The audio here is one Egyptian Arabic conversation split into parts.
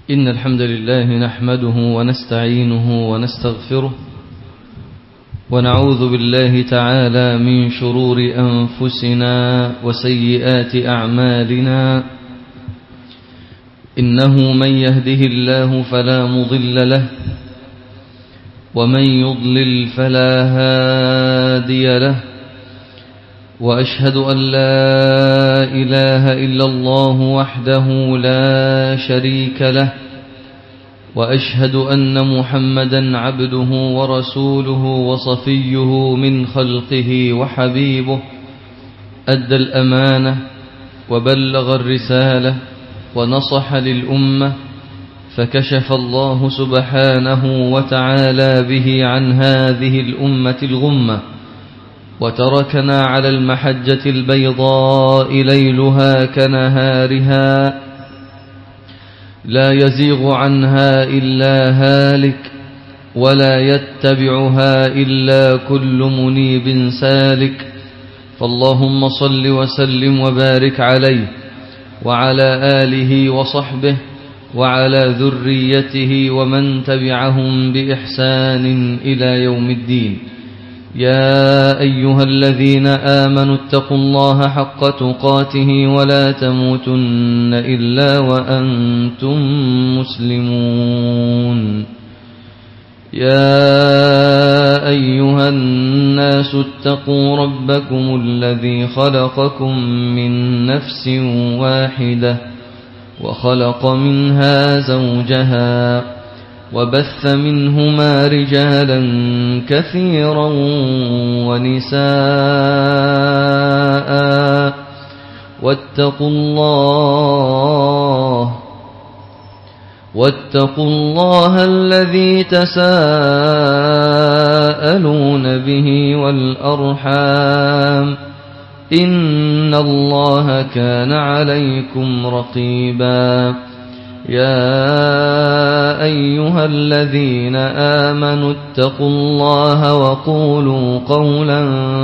إن الحمد لله نحمده ونستعينه ونستغفره ونعوذ بالله تعالى من شرور أنفسنا وسيئات أعمالنا إنه من يهده الله فلا مضل له ومن يضلل فلا هادي له وأشهد أن لا إله إلا الله وحده لا شريك له وأشهد أن محمدا عبده ورسوله وصفيه من خلقه وحبيبه أدى الأمانة وبلغ الرسالة ونصح للأمة فكشف الله سبحانه وتعالى به عن هذه الأمة الغمة وتركنا على المحجة البيضاء ليلها كنهارها لا يزيغ عنها إلا هالك ولا يتبعها إلا كل منيب سالك فاللهم صل وسلم وبارك عليه وعلى آله وصحبه وعلى ذريته ومن تبعهم بإحسان إلى يوم الدين يا أيها الذين آمنوا اتقوا الله حق تقاته ولا تموتن إلا وأنتم مسلمون يا أيها الناس اتقوا ربكم الذي خلقكم من نفس واحدة وخلق منها زوجها وبث منهما رجالا كثيرا ونساء واتقوا الله واتقوا الله الذي تساءلون به والأرحام إن الله كان عليكم رقيبا يا أيها الذين آمنوا اتقوا الله وقولوا قولا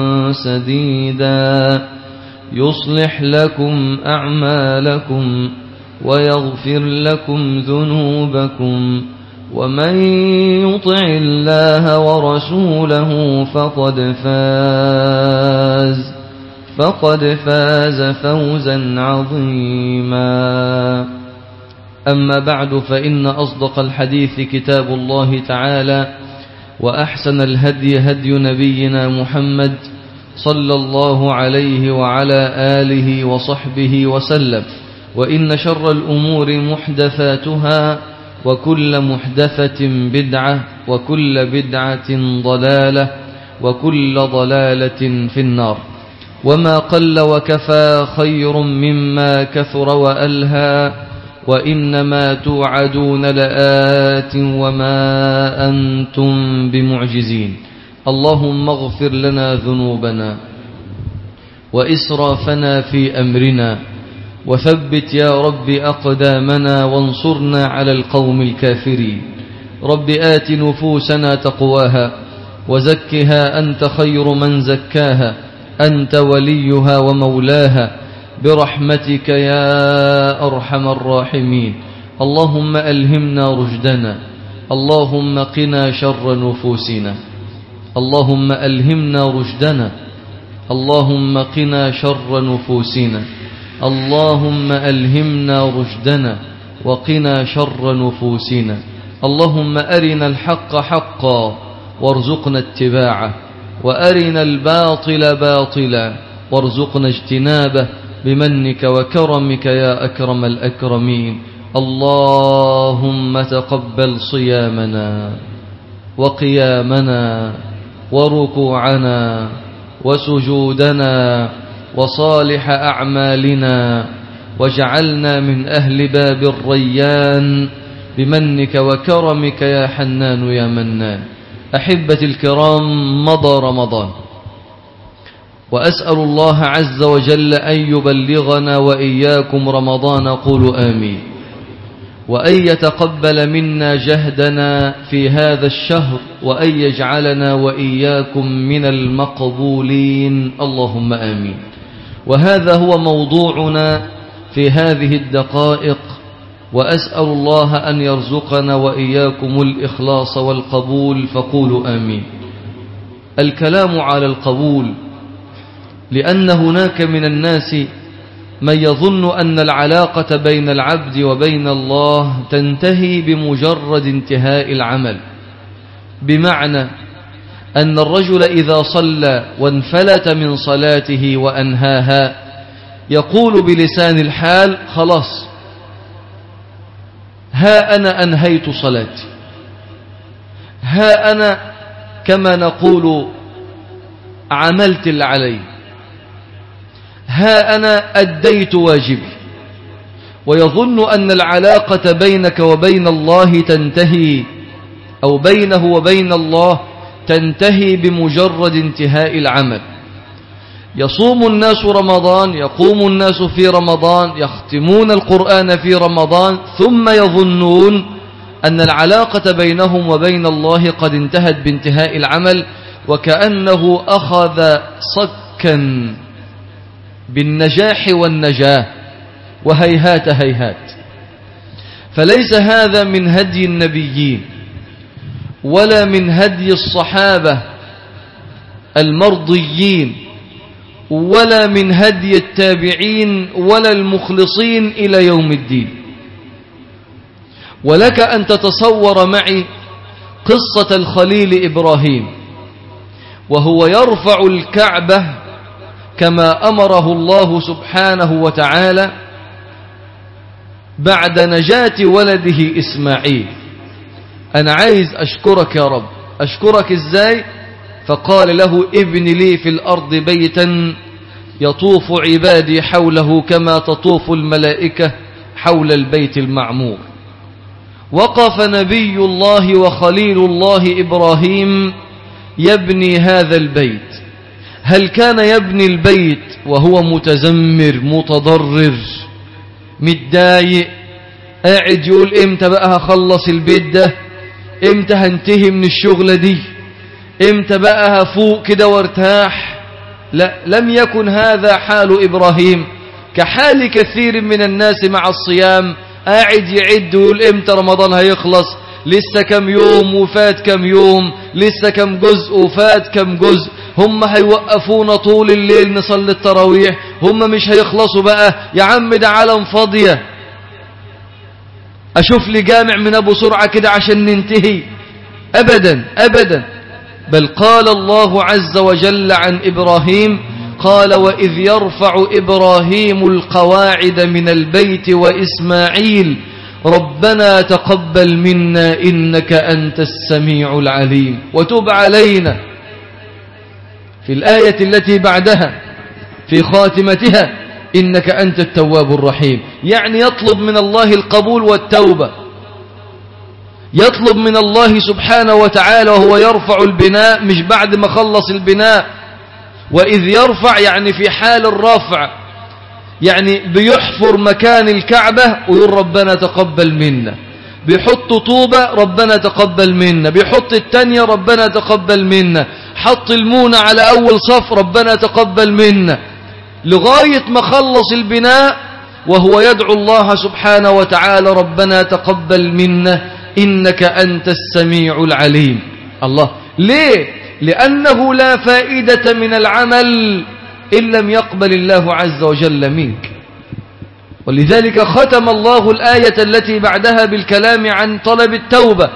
سديدا يصلح لكم أعمالكم ويغفر لكم ذنوبكم ومن يطع الله ورسوله فقد فاز فقد فاز فوزا عظيما أما بعد فإن أصدق الحديث كتاب الله تعالى وأحسن الهدي هدي نبينا محمد صلى الله عليه وعلى آله وصحبه وسلم وإن شر الأمور محدثاتها وكل محدثة بدعة وكل بدعة ضلالة وكل ضلالة في النار وما قل وكفى خير مما كثر وألهى وإنما توعدون لآت وما أنتم بمعجزين اللهم اغفر لنا ذنوبنا وإسرافنا في أمرنا وثبت يا رب أقدامنا وانصرنا على القوم الكافرين رب آت نفوسنا تقواها وزكها أنت خير من زكاها أنت وليها ومولاها برحمتك يا أرحم الراحمين اللهم ألهمنا رشدنا اللهم قنا شر نفوسنا اللهم ألهمنا رشدنا اللهم قنا شر نفوسنا اللهم ألهمنا رشدنا وقنا شر نفوسنا اللهم أرنا الحق حقا وارزقنا اتباعه وأرنا الباطل باطلا وارزقنا اجتنابه بمنك وكرمك يا أكرم الأكرمين اللهم تقبل صيامنا وقيامنا وركوعنا وسجودنا وصالح أعمالنا واجعلنا من أهل باب الريان بمنك وكرمك يا حنان يا منان أحبتي الكرام مضى رمضان وأسأل الله عز وجل أن يبلغنا وإياكم رمضان قولوا آمين وأن يتقبل منا جهدنا في هذا الشهر وأن يجعلنا وإياكم من المقبولين اللهم آمين وهذا هو موضوعنا في هذه الدقائق وأسأل الله أن يرزقنا وإياكم الإخلاص والقبول فقولوا آمين الكلام على القبول لأن هناك من الناس من يظن أن العلاقة بين العبد وبين الله تنتهي بمجرد انتهاء العمل بمعنى أن الرجل إذا صلى وانفلت من صلاته وأنهاها يقول بلسان الحال خلاص ها أنا أنهيت صلاتي ها أنا كما نقول عملت اللي علي ها أنا أديت واجبي ويظن أن العلاقة بينك وبين الله تنتهي أو بينه وبين الله تنتهي بمجرد انتهاء العمل يصوم الناس رمضان يقوم الناس في رمضان يختمون القرآن في رمضان ثم يظنون أن العلاقة بينهم وبين الله قد انتهت بانتهاء العمل وكأنه أخذ صكا بالنجاح والنجاة وهيهات هيهات فليس هذا من هدي النبيين ولا من هدي الصحابة المرضيين ولا من هدي التابعين ولا المخلصين إلى يوم الدين ولك أن تتصور معي قصة الخليل إبراهيم وهو يرفع الكعبة كما أمره الله سبحانه وتعالى بعد نجاة ولده إسماعيل أنا عايز أشكرك يا رب أشكرك إزاي فقال له ابن لي في الأرض بيتا يطوف عبادي حوله كما تطوف الملائكة حول البيت المعمور وقف نبي الله وخليل الله إبراهيم يبني هذا البيت هل كان يبني البيت وهو متزمر متضرر متضايق قاعد يقول امتى بقى هخلص البيت ده امتى هنتهي من الشغلة دي امتى بقى هفوق كده وارتاح لا لم يكن هذا حال إبراهيم كحال كثير من الناس مع الصيام قاعد يعد ويقول امتى رمضان هيخلص لسه كم يوم وفات كم يوم لسه كم جزء وفات كم جزء هم هيوقفونا طول الليل نصلي التراويح هم مش هيخلصوا بقى يا عم ده عالم فاضية أشوف لي جامع من أبو سرعة كده عشان ننتهي أبدا أبدا بل قال الله عز وجل عن إبراهيم قال وإذ يرفع إبراهيم القواعد من البيت وإسماعيل ربنا تقبل منا إنك أنت السميع العليم وتب علينا في الآية التي بعدها في خاتمتها إنك أنت التواب الرحيم يعني يطلب من الله القبول والتوبة يطلب من الله سبحانه وتعالى وهو يرفع البناء مش بعد ما خلص البناء وإذ يرفع يعني في حال الرفع يعني بيحفر مكان الكعبة ويقول ربنا تقبل منا بيحط طوبة ربنا تقبل منا بيحط التانية ربنا تقبل منا حط المونة على أول صف ربنا تقبل منا لغاية ما خلص البناء وهو يدعو الله سبحانه وتعالى ربنا تقبل منا إنك أنت السميع العليم الله ليه؟ لأنه لا فائدة من العمل إن لم يقبل الله عز وجل منك ولذلك ختم الله الآية التي بعدها بالكلام عن طلب التوبة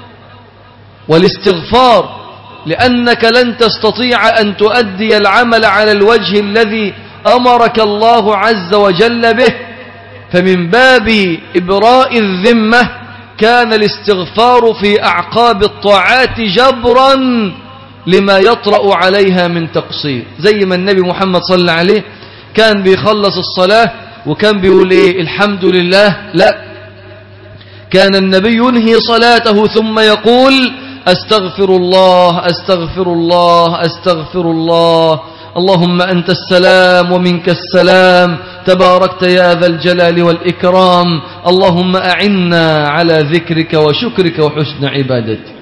والاستغفار لأنك لن تستطيع أن تؤدي العمل على الوجه الذي أمرك الله عز وجل به فمن باب إبراء الذمة كان الاستغفار في أعقاب الطاعات جبرا لما يطرأ عليها من تقصير زي ما النبي محمد صلى الله عليه كان بيخلص الصلاة وكان بيقول إيه الحمد لله لا كان النبي ينهي صلاته ثم يقول أستغفر الله أستغفر الله أستغفر الله اللهم أنت السلام ومنك السلام تباركت يا ذا الجلال والإكرام اللهم أعنا على ذكرك وشكرك وحسن عبادتك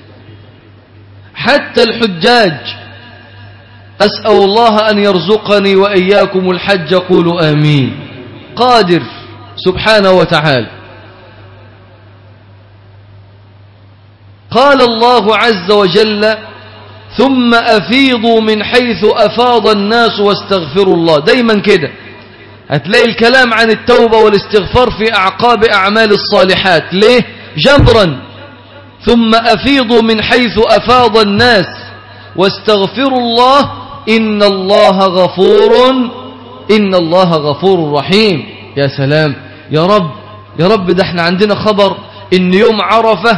حتى الحجاج أسأل الله أن يرزقني وإياكم الحج قولوا آمين قادر سبحانه وتعالى قال الله عز وجل ثم أفيضوا من حيث أفاض الناس واستغفروا الله دايما كده هتلاقي الكلام عن التوبة والاستغفار في أعقاب أعمال الصالحات ليه؟ جبرا ثم أفيضوا من حيث أفاض الناس واستغفروا الله إن الله غفور إن الله غفور رحيم يا سلام يا رب يا رب ده احنا عندنا خبر إن يوم عرفة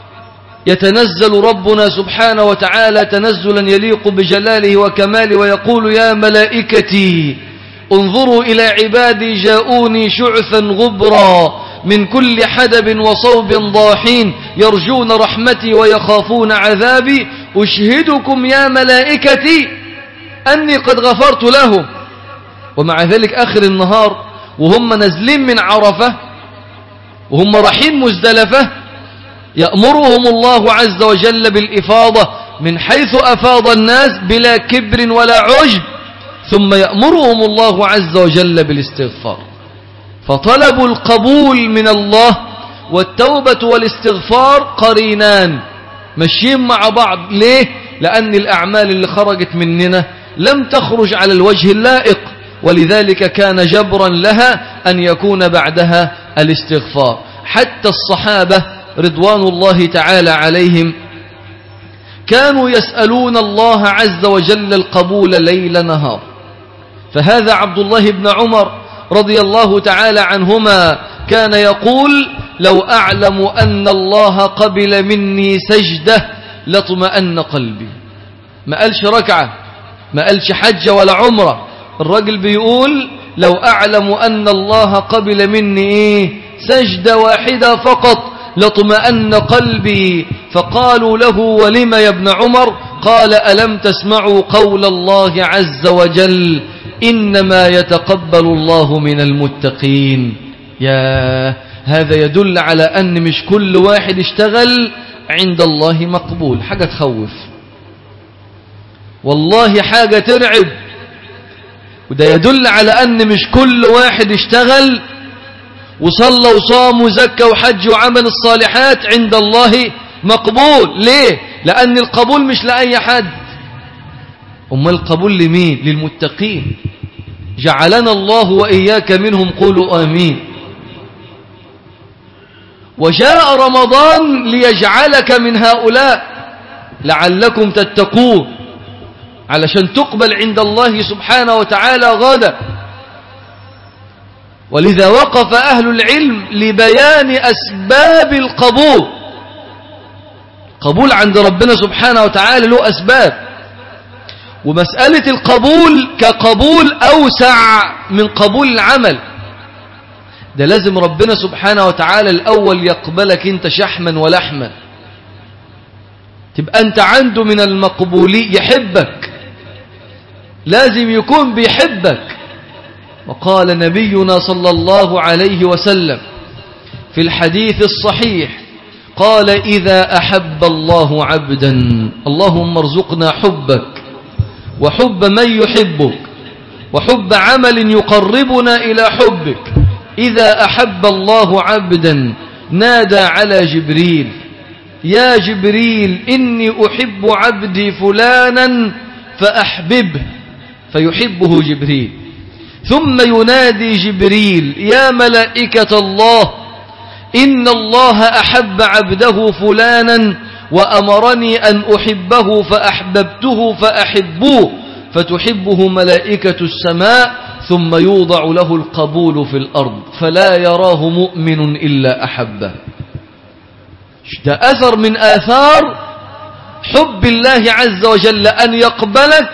يتنزل ربنا سبحانه وتعالى تنزلا يليق بجلاله وكماله ويقول يا ملائكتي انظروا إلى عبادي جاءوني شعثا غبرا من كل حدب وصوب ضاحين يرجون رحمتي ويخافون عذابي أشهدكم يا ملائكتي أني قد غفرت لهم ومع ذلك آخر النهار وهم نازلين من عرفة وهم رايحين مزدلفة يأمرهم الله عز وجل بالإفاضة من حيث أفاض الناس بلا كبر ولا عجب ثم يأمرهم الله عز وجل بالاستغفار فطلب القبول من الله والتوبة والاستغفار قرينان ماشيين مع بعض ليه؟ لأن الأعمال اللي خرجت مننا لم تخرج على الوجه اللائق ولذلك كان جبرا لها أن يكون بعدها الاستغفار حتى الصحابة رضوان الله تعالى عليهم كانوا يسألون الله عز وجل القبول ليل نهار فهذا عبد الله بن عمر رضي الله تعالى عنهما كان يقول لو أعلم أن الله قبل مني سجدة لطمأن قلبي ما قالش ركعة ما قالش حج ولا عمرة الرجل بيقول لو أعلم أن الله قبل مني إيه سجدة واحدة فقط لطمأن قلبي فقالوا له ولم يا ابن عمر قال ألم تسمعوا قول الله عز وجل إنما يتقبل الله من المتقين يا هذا يدل على أن مش كل واحد اشتغل عند الله مقبول حاجة تخوف والله حاجة ترعب وده يدل على أن مش كل واحد اشتغل وصلى وصام وزكى وحج وعمل الصالحات عند الله مقبول ليه لأن القبول مش لأي حد أما القبول لمين للمتقين جعلنا الله وإياك منهم قولوا آمين وجاء رمضان ليجعلك من هؤلاء لعلكم تتقون علشان تقبل عند الله سبحانه وتعالى غدا ولذا وقف أهل العلم لبيان أسباب القبول قبول عند ربنا سبحانه وتعالى له أسباب ومسألة القبول كقبول أوسع من قبول العمل ده لازم ربنا سبحانه وتعالى الأول يقبلك انت شحما ولحما تبقى انت عنده من المقبولي يحبك لازم يكون بيحبك وقال نبينا صلى الله عليه وسلم في الحديث الصحيح قال إذا أحب الله عبدا اللهم ارزقنا حبك وحب من يحبك وحب عمل يقربنا إلى حبك إذا أحب الله عبدا نادى على جبريل يا جبريل إني أحب عبدي فلانا فأحببه فيحبه جبريل ثم ينادي جبريل يا ملائكة الله إن الله أحب عبده فلانا وأمرني أن أحبه فأحببته فأحبوه فتحبه ملائكة السماء ثم يوضع له القبول في الأرض فلا يراه مؤمن إلا أحبه ده أثر من آثار حب الله عز وجل أن يقبلك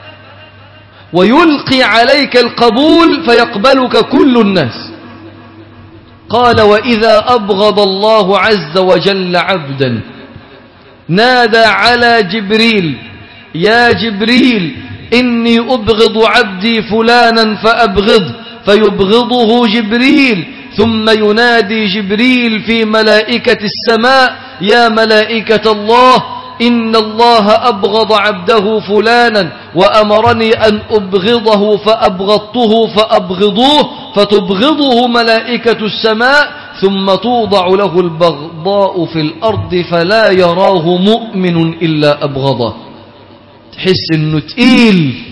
ويلقي عليك القبول فيقبلك كل الناس قال وإذا أبغض الله عز وجل عبدا نادى على جبريل يا جبريل إني أبغض عبدي فلانا فأبغض فيبغضه جبريل ثم ينادي جبريل في ملائكة السماء يا ملائكة الله إن الله أبغض عبده فلانا وأمرني أن أبغضه فأبغضته فأبغضوه فتبغضه ملائكة السماء ثم توضع له البغضاء في الأرض فلا يراه مؤمن إلا أبغضه تحس انه تقيل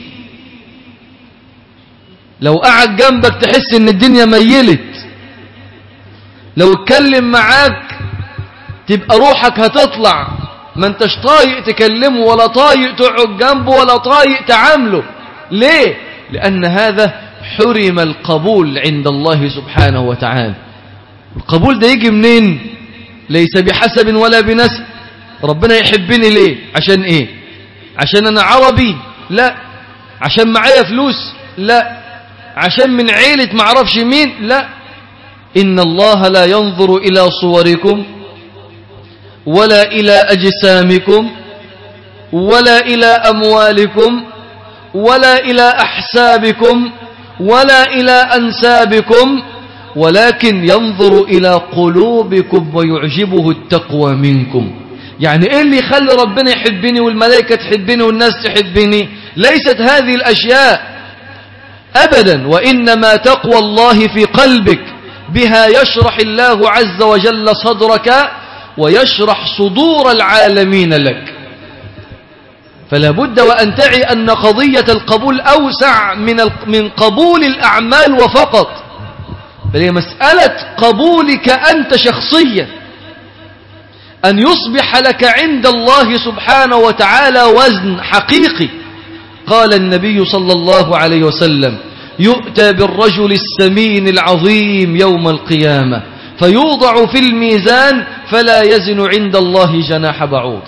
لو قعد جنبك تحس ان الدنيا ميلت لو اتكلم معاك تبقى روحك هتطلع ما انتش طايق تكلمه ولا طايق تقعد جنبه ولا طايق تعامله ليه لأن هذا حرم القبول عند الله سبحانه وتعالى القبول ده يجي منين ليس بحسب ولا بنسب ربنا يحبني ليه عشان ايه عشان انا عربي لا عشان معايا فلوس لا عشان من عيلة معرفش مين لا إن الله لا ينظر إلى صوركم ولا إلى أجسامكم ولا إلى أموالكم ولا إلى أحسابكم ولا إلى أنسابكم ولكن ينظر إلى قلوبكم ويعجبه التقوى منكم يعني إيه اللي يخلي ربنا يحبني والملائكة تحبني والناس تحبني ليست هذه الأشياء أبدا وإنما تقوى الله في قلبك بها يشرح الله عز وجل صدرك ويشرح صدور العالمين لك فلا بد وأن تعي أن قضية القبول أوسع من من قبول الأعمال وفقط بل هي مسألة قبولك أنت شخصيا أن يصبح لك عند الله سبحانه وتعالى وزن حقيقي قال النبي صلى الله عليه وسلم يؤتى بالرجل السمين العظيم يوم القيامة فيوضع في الميزان فلا يزن عند الله جناح بعوض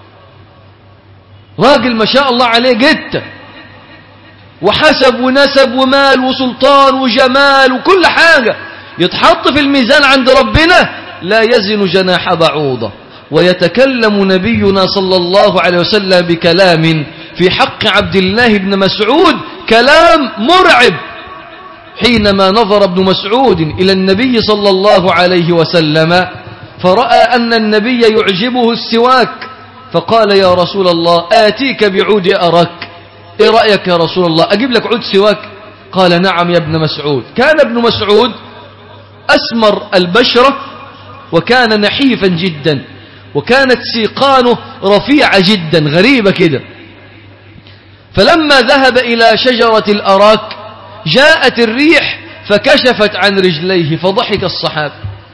راجل ما شاء الله عليه جدا وحسب ونسب ومال وسلطان وجمال وكل حاجة يتحط في الميزان عند ربنا لا يزن جناح بعوضة ويتكلم نبينا صلى الله عليه وسلم بكلام في حق عبد الله بن مسعود كلام مرعب حينما نظر ابن مسعود إلى النبي صلى الله عليه وسلم فرأى أن النبي يعجبه السواك فقال يا رسول الله آتيك بعود أرك إيه رأيك يا رسول الله أجيب لك عود سواك قال نعم يا ابن مسعود كان ابن مسعود أسمر البشرة وكان نحيفا جدا وكانت سيقانه رفيعة جدا غريبة كده فلما ذهب إلى شجرة الأراك جاءت الريح فكشفت عن رجليه فضحك الصحابة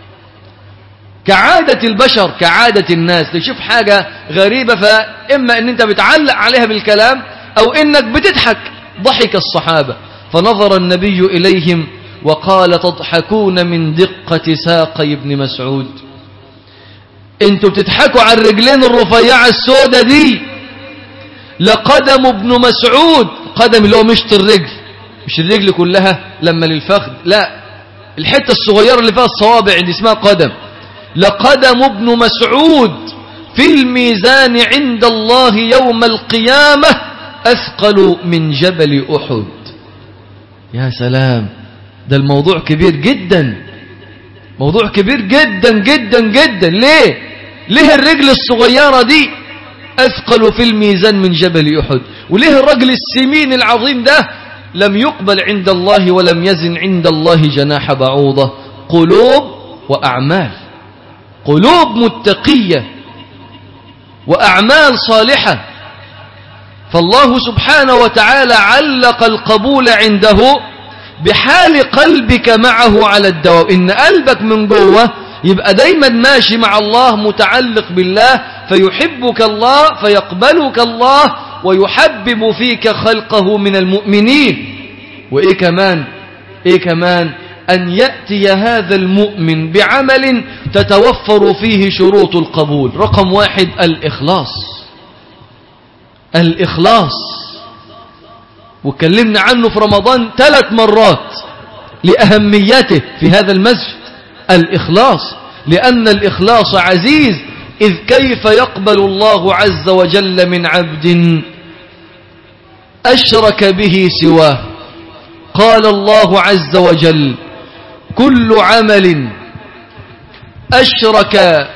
كعادة البشر كعادة الناس تشوف حاجة غريبة فإما أن أنت بتعلق عليها بالكلام أو أنك بتضحك ضحك الصحابة فنظر النبي إليهم وقال تضحكون من دقة ساقي ابن مسعود انتوا بتضحكوا على الرجلين الرفيعة السودة دي لقدم ابن مسعود قدم اللي هو مشط الرجل مش الرجل كلها لما للفخذ لا الحتة الصغيرة اللي فيها الصوابع اللي اسمها قدم لقدم ابن مسعود في الميزان عند الله يوم القيامة أثقل من جبل أحد يا سلام ده الموضوع كبير جدا موضوع كبير جدا جدا جدا ليه ليه الرجل الصغيرة دي أثقل في الميزان من جبل أحد وليه الرجل السمين العظيم ده لم يقبل عند الله ولم يزن عند الله جناح بعوضة قلوب وأعمال قلوب متقية وأعمال صالحة فالله سبحانه وتعالى علق القبول عنده بحال قلبك معه على الدوام إن قلبك من جوه يبقى دايما ماشي مع الله متعلق بالله فيحبك الله فيقبلك الله ويحبب فيك خلقه من المؤمنين وإيه كمان إيه كمان أن يأتي هذا المؤمن بعمل تتوفر فيه شروط القبول رقم واحد الإخلاص الإخلاص وكلمنا عنه في رمضان ثلاث مرات لأهميته في هذا المسجد الإخلاص لأن الإخلاص عزيز إذ كيف يقبل الله عز وجل من عبد أشرك به سواه قال الله عز وجل كل عمل أشرك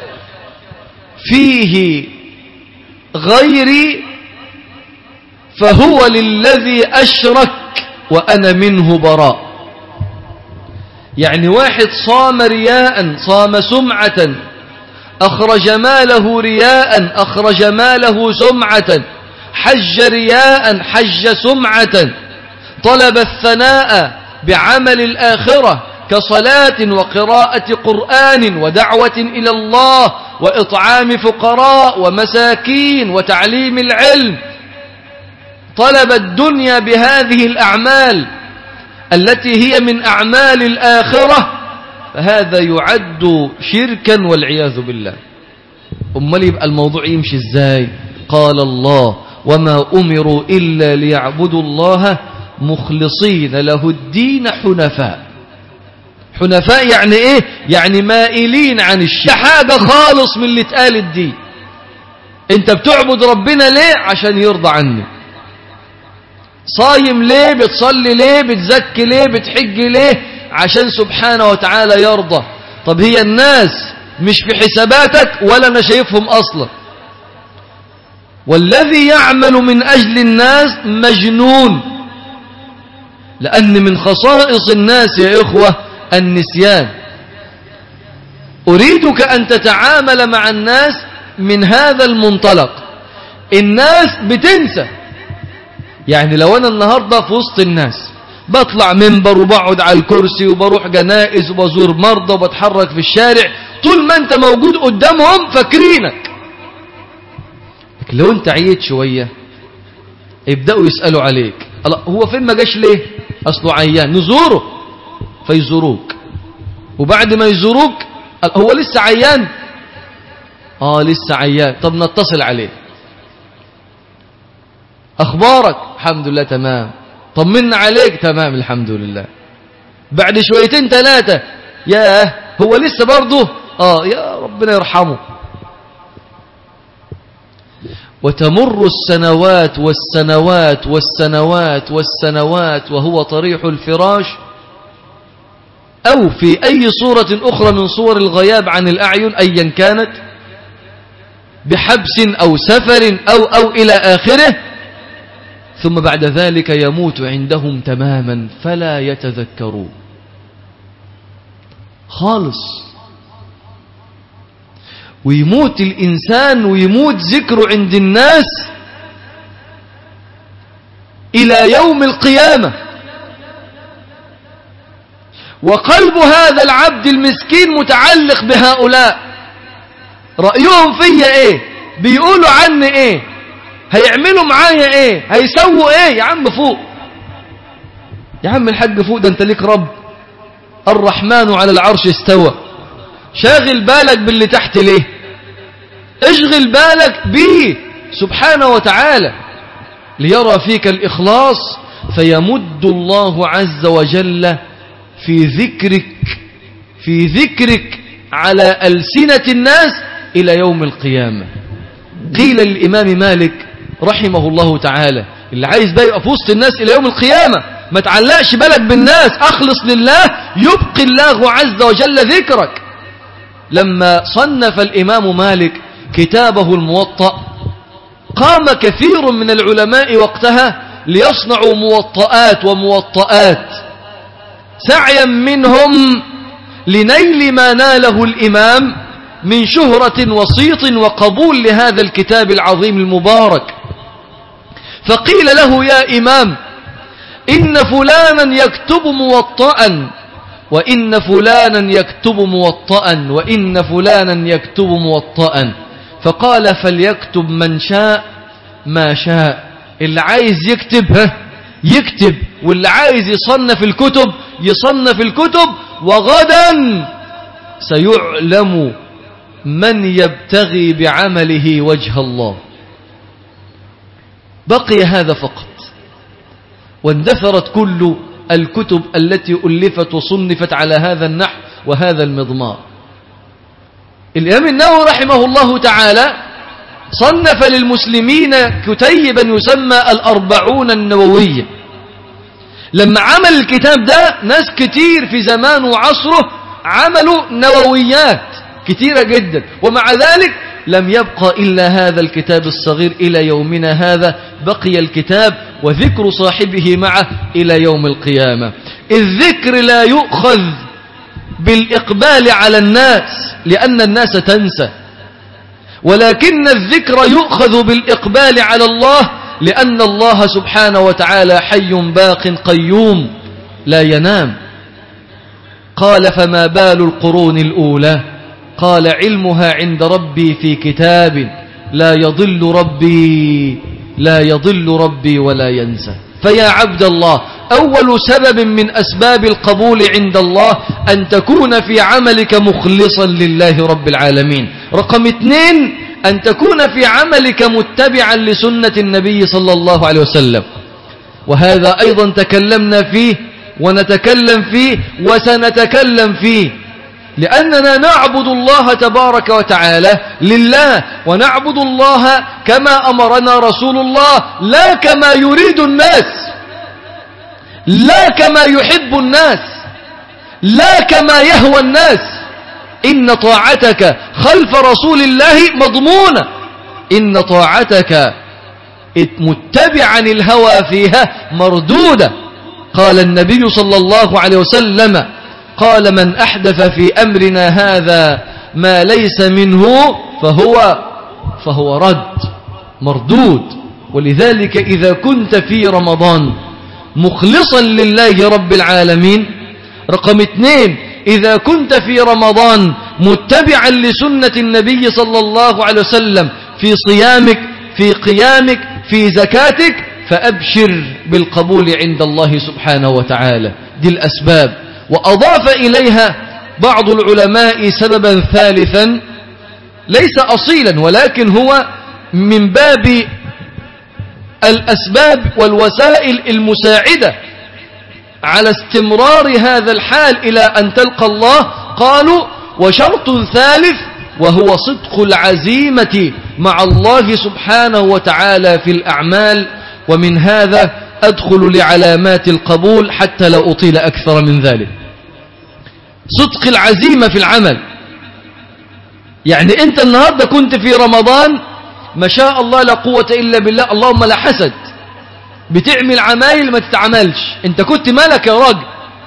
فيه غيري فهو للذي أشرك وأنا منه براء يعني واحد صام رياء صام سمعة أخرج ماله رياء أخرج ماله سمعة حج رياء حج سمعة طلب الثناء بعمل الآخرة كصلاة وقراءة قرآن ودعوة إلى الله وإطعام فقراء ومساكين وتعليم العلم طلب الدنيا بهذه الأعمال التي هي من أعمال الآخرة فهذا يعد شركا والعياذ بالله أمال يبقى الموضوع يمشي ازاي قال الله وما أمروا إلا ليعبدوا الله مخلصين له الدين حنفاء حنفاء يعني ايه يعني مائلين عن الشرك حاجة خالص من اللي اتقالت دي انت بتعبد ربنا ليه عشان يرضى عنك صايم ليه بتصلي ليه بتزكي ليه بتحج ليه عشان سبحانه وتعالى يرضى طب هي الناس مش في حساباتك ولا انا شايفهم اصلا والذي يعمل من اجل الناس مجنون لان من خصائص الناس يا اخوه النسيان اريدك ان تتعامل مع الناس من هذا المنطلق الناس بتنسى يعني لو أنا النهاردة في وسط الناس بطلع منبر وبقعد على الكرسي وبروح جنائز وبزور مرضى وبتحرك في الشارع طول ما انت موجود قدامهم فاكرينك لكن لو انت عيت شوية يبدأوا يسألوا عليك هو فين ما جاش ليه أصله عيان نزوره فيزوروك وبعد ما يزوروك هو لسه عيان اه لسه عيان طب نتصل عليه أخبارك الحمد لله تمام طمنا عليك تمام الحمد لله بعد شويتين ثلاثة ياه هو لسه برضه آه يا ربنا يرحمه وتمر السنوات والسنوات والسنوات والسنوات وهو طريح الفراش أو في أي صورة أخرى من صور الغياب عن الأعين أيا كانت بحبس أو سفر أو أو إلى آخره ثم بعد ذلك يموت عندهم تماما فلا يتذكرون خالص ويموت الإنسان ويموت ذكره عند الناس إلى يوم القيامة وقلب هذا العبد المسكين متعلق بهؤلاء رأيهم فيا ايه بيقولوا عني ايه هيعملوا معايا ايه هيسووا ايه يا عم فوق يا عم الحاج فوق ده انت ليك رب الرحمن على العرش استوى شاغل بالك باللي تحت ليه اشغل بالك به سبحانه وتعالى ليرى فيك الإخلاص فيمد الله عز وجل في ذكرك في ذكرك على ألسنة الناس إلى يوم القيامة قيل للإمام مالك رحمه الله تعالى اللي عايز بقى يبقى في وسط الناس إلى يوم القيامة ما تعلقش بالك بالناس أخلص لله يبقي الله عز وجل ذكرك لما صنف الإمام مالك كتابه الموطأ قام كثير من العلماء وقتها ليصنعوا موطئات وموطئات سعيا منهم لنيل ما ناله الإمام من شهرة وصيط وقبول لهذا الكتاب العظيم المبارك فقيل له يا إمام إن فلانا يكتب موطئا وإن فلانا يكتب موطئا وإن فلانا يكتب موطئا فقال فليكتب من شاء ما شاء اللي عايز يكتب ها يكتب واللي عايز يصنف الكتب يصنف الكتب وغدا سيعلم من يبتغي بعمله وجه الله بقي هذا فقط واندثرت كل الكتب التي ألفت وصنفت على هذا النحو وهذا المضمار الإمام النووي رحمه الله تعالى صنف للمسلمين كتيبا يسمى الأربعون النووية لما عمل الكتاب ده ناس كتير في زمانه وعصره عملوا نوويات كتيرة جدا ومع ذلك لم يبقى إلا هذا الكتاب الصغير إلى يومنا هذا بقي الكتاب وذكر صاحبه معه إلى يوم القيامة الذكر لا يؤخذ بالإقبال على الناس لأن الناس تنسى ولكن الذكر يؤخذ بالإقبال على الله لأن الله سبحانه وتعالى حي باق قيوم لا ينام قال فما بال القرون الأولى قال علمها عند ربي في كتاب لا يضل ربي لا يضل ربي ولا ينسى فيا عبد الله أول سبب من أسباب القبول عند الله أن تكون في عملك مخلصا لله رب العالمين رقم اثنين أن تكون في عملك متبعا لسنة النبي صلى الله عليه وسلم وهذا أيضا تكلمنا فيه ونتكلم فيه وسنتكلم فيه لأننا نعبد الله تبارك وتعالى لله ونعبد الله كما أمرنا رسول الله لا كما يريد الناس لا كما يحب الناس لا كما يهوى الناس إن طاعتك خلف رسول الله مضمونة إن طاعتك متبعا الهوى فيها مردودة قال النبي صلى الله عليه وسلم قال من أحدث في أمرنا هذا ما ليس منه فهو فهو رد مردود ولذلك إذا كنت في رمضان مخلصا لله رب العالمين رقم اثنين إذا كنت في رمضان متبعا لسنة النبي صلى الله عليه وسلم في صيامك في قيامك في زكاتك فأبشر بالقبول عند الله سبحانه وتعالى دي الأسباب وأضاف إليها بعض العلماء سببا ثالثا ليس أصيلا ولكن هو من باب الأسباب والوسائل المساعدة على استمرار هذا الحال إلى أن تلقى الله قالوا وشرط ثالث وهو صدق العزيمة مع الله سبحانه وتعالى في الأعمال ومن هذا أدخل لعلامات القبول حتى لا أطيل أكثر من ذلك صدق العزيمة في العمل يعني أنت النهاردة كنت في رمضان ما شاء الله لا قوة إلا بالله اللهم لا حسد بتعمل عمايل ما تتعملش انت كنت مالك يا راجل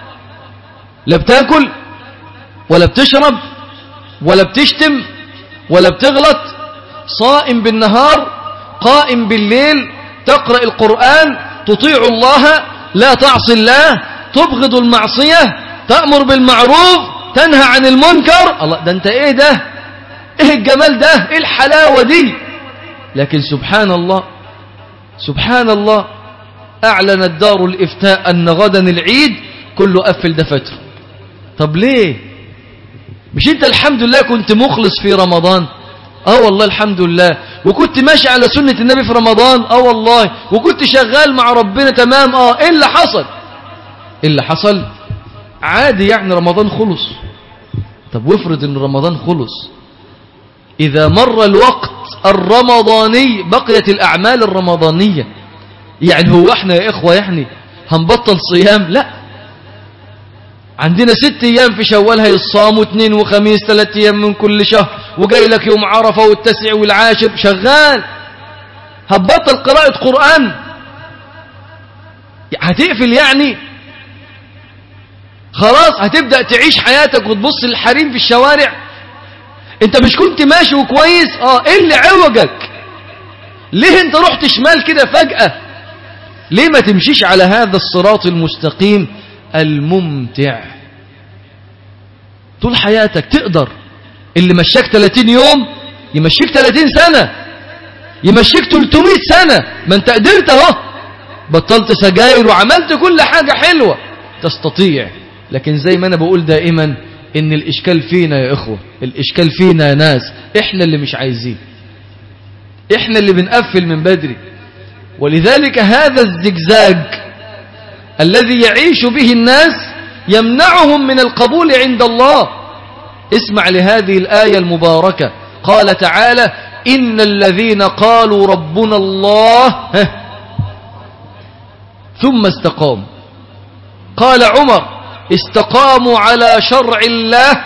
لا بتاكل ولا بتشرب ولا بتشتم ولا بتغلط صائم بالنهار قائم بالليل تقرأ القرآن تطيع الله لا تعصي الله تبغض المعصية تأمر بالمعروف تنهى عن المنكر الله ده انت ايه ده ايه الجمال ده ايه الحلاوة دي لكن سبحان الله سبحان الله أعلنت دار الإفتاء أن غدا العيد كله قفل دفاتره طب ليه مش انت الحمد لله كنت مخلص في رمضان اه والله الحمد لله وكنت ماشي على سنة النبي في رمضان اه والله وكنت شغال مع ربنا تمام اه ايه اللي حصل ايه اللي حصل عادي يعني رمضان خلص طب وافرض ان رمضان خلص اذا مر الوقت الرمضاني بقيت الاعمال الرمضانية يعني هو احنا يا اخوة يعني هنبطل صيام لا عندنا ست ايام في شوال هيصاموا اثنين وخميس ثلاث ايام من كل شهر وجاي لك يوم عرفة والتسع والعاشر شغال هتبطل قراءة قرآن هتقفل يعني خلاص هتبدأ تعيش حياتك وتبص للحريم في الشوارع انت مش كنت ماشي وكويس اه ايه اللي عوجك ليه انت رحت شمال كده فجأة ليه ما تمشيش على هذا الصراط المستقيم الممتع طول حياتك تقدر اللي مشاك 30 يوم يمشيك 30 سنة يمشيك 300 سنة ما انت قدرت اهو بطلت سجاير وعملت كل حاجة حلوة تستطيع لكن زي ما انا بقول دائما ان الاشكال فينا يا اخوة الاشكال فينا يا ناس احنا اللي مش عايزين احنا اللي بنقفل من بدري ولذلك هذا الزجزاج الذي يعيش به الناس يمنعهم من القبول عند الله اسمع لهذه الآية المباركة قال تعالى إن الذين قالوا ربنا الله ثم استقاموا قال عمر استقاموا على شرع الله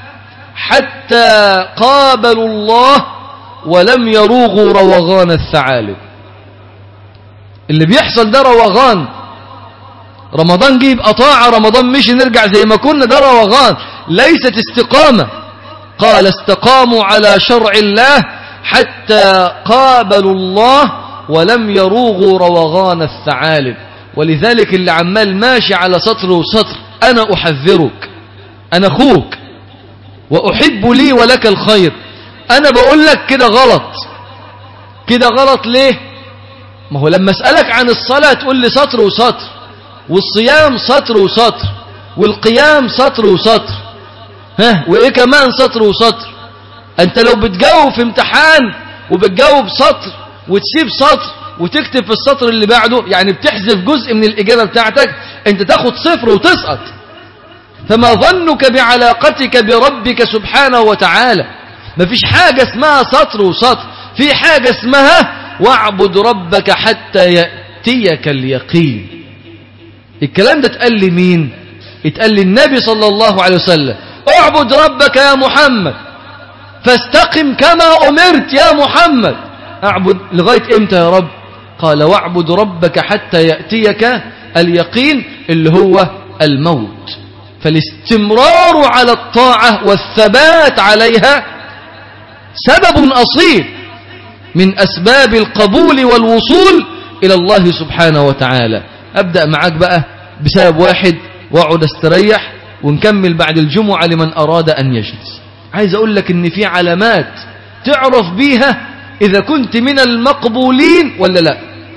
حتى قابلوا الله ولم يروغوا روغان الثعالب اللي بيحصل ده روغان رمضان جه يبقى طاعة رمضان مش نرجع زي ما كنا ده روغان ليست استقامة قال استقاموا على شرع الله حتى قابلوا الله ولم يروغوا روغان الثعالب ولذلك اللي عمال ماشي على سطر وسطر أنا أحذرك أنا أخوك وأحب لي ولك الخير أنا بقول لك كده غلط كده غلط ليه ما هو لما أسألك عن الصلاة تقول لي سطر وسطر والصيام سطر وسطر والقيام سطر وسطر ها وإيه كمان سطر وسطر أنت لو بتجاوب في امتحان وبتجاوب سطر وتسيب سطر وتكتب في السطر اللي بعده يعني بتحذف جزء من الإجابة بتاعتك أنت تاخد صفر وتسقط فما ظنك بعلاقتك بربك سبحانه وتعالى ما فيش حاجة اسمها سطر وسطر في حاجة اسمها واعبد ربك حتى يأتيك اليقين الكلام ده اتقال لمين اتقال للنبي صلى الله عليه وسلم اعبد ربك يا محمد فاستقم كما أمرت يا محمد أعبد لغاية إمتى يا رب قال واعبد ربك حتى يأتيك اليقين اللي هو الموت فالاستمرار على الطاعة والثبات عليها سبب أصيل من أسباب القبول والوصول إلى الله سبحانه وتعالى أبدأ معاك بقى بسبب واحد واقعد استريح ونكمل بعد الجمعة لمن أراد أن يجلس عايز أقول لك إن في علامات تعرف بيها إذا كنت من المقبولين ولا لا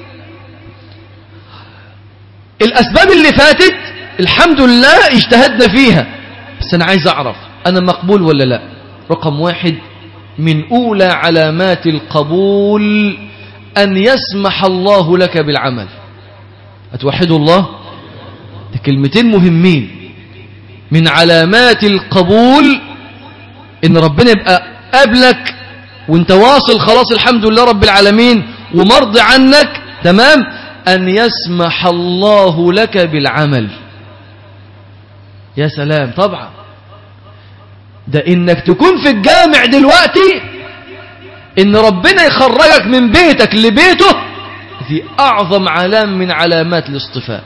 الأسباب اللي فاتت الحمد لله اجتهدنا فيها بس أنا عايز أعرف أنا مقبول ولا لا رقم واحد من أولى علامات القبول أن يسمح الله لك بالعمل أتوحدوا الله ده كلمتين مهمين من علامات القبول إن ربنا يبقى قبلك وانت واصل خلاص الحمد لله رب العالمين ومرضي عنك تمام أن يسمح الله لك بالعمل يا سلام طبعا ده إنك تكون في الجامع دلوقتي إن ربنا يخرجك من بيتك لبيته في أعظم علام من علامات الاصطفاء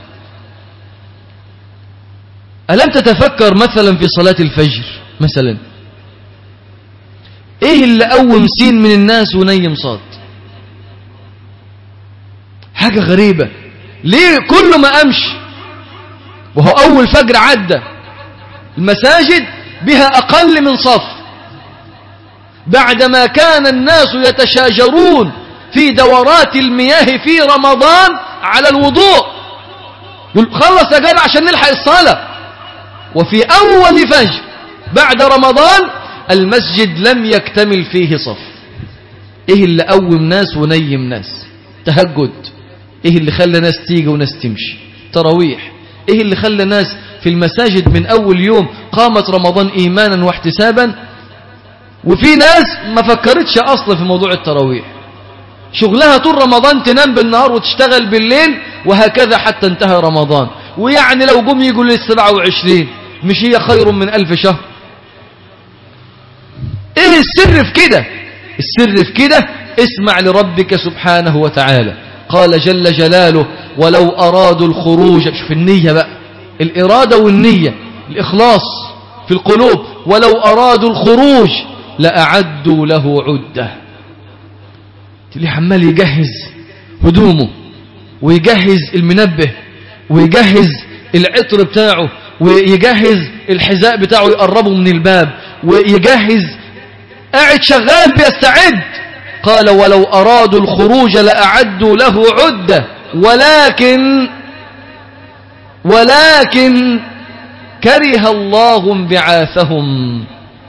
ألم تتفكر مثلا في صلاة الفجر مثلا ايه اللي قوم سين من الناس ونيم صاد حاجة غريبة ليه كله ما قامش وهو أول فجر عدى المساجد بها أقل من صف بعدما كان الناس يتشاجرون في دورات المياه في رمضان على الوضوء يقول خلص يا جدع عشان نلحق الصلاة وفي أول فجر بعد رمضان المسجد لم يكتمل فيه صف ايه اللي قوم ناس ونيم ناس تهجد ايه اللي خلى ناس تيجي وناس تمشي تراويح ايه اللي خلى ناس في المساجد من اول يوم قامت رمضان ايمانا واحتسابا وفي ناس ما فكرتش اصلا في موضوع التراويح شغلها طول رمضان تنام بالنهار وتشتغل بالليل وهكذا حتى انتهى رمضان ويعني لو جم يقول للسبعة وعشرين مش هي خير من ألف شهر ايه السر في كده السر في كده اسمع لربك سبحانه وتعالى قال جل جلاله ولو أرادوا الخروج شوف النية بقى الإرادة والنية الإخلاص في القلوب ولو أرادوا الخروج لأعدوا له عدة تلي حمال يجهز هدومه ويجهز المنبه ويجهز العطر بتاعه ويجهز الحذاء بتاعه يقربه من الباب ويجهز قاعد شغال بيستعد قال ولو أرادوا الخروج لأعدوا له عدة ولكن ولكن كره الله انبعاثهم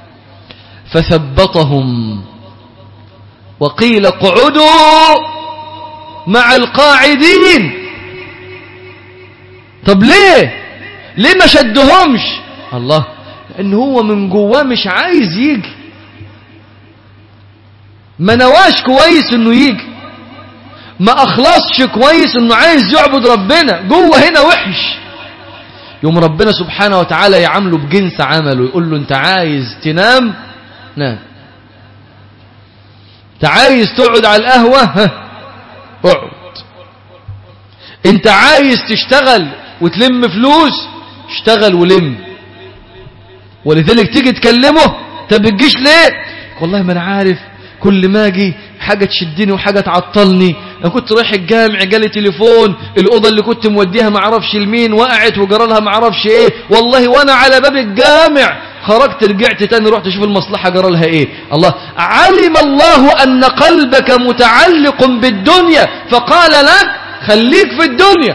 فثبطهم وقيل اقعدوا مع القاعدين طب ليه ليه ما شدهمش الله لان هو من جواه مش عايز يجي ما نواش كويس انه يجي ما اخلصش كويس انه عايز يعبد ربنا جوه هنا وحش يوم ربنا سبحانه وتعالى يعامله بجنس عمله يقول له انت عايز تنام نام انت عايز تقعد على القهوة ها اقعد انت عايز تشتغل وتلم فلوس اشتغل ولم ولذلك تيجي تكلمه طب بتجيش ليه والله ما انا عارف كل ما اجي حاجة تشدني وحاجة تعطلني انا كنت رايح الجامع جالي تليفون الأوضة اللي كنت موديها ما اعرفش لمين وقعت وجرى لها ما اعرفش ايه والله وانا على باب الجامع خرجت رجعت تاني رحت اشوف المصلحة جرى لها ايه الله علم الله ان قلبك متعلق بالدنيا فقال لك خليك في الدنيا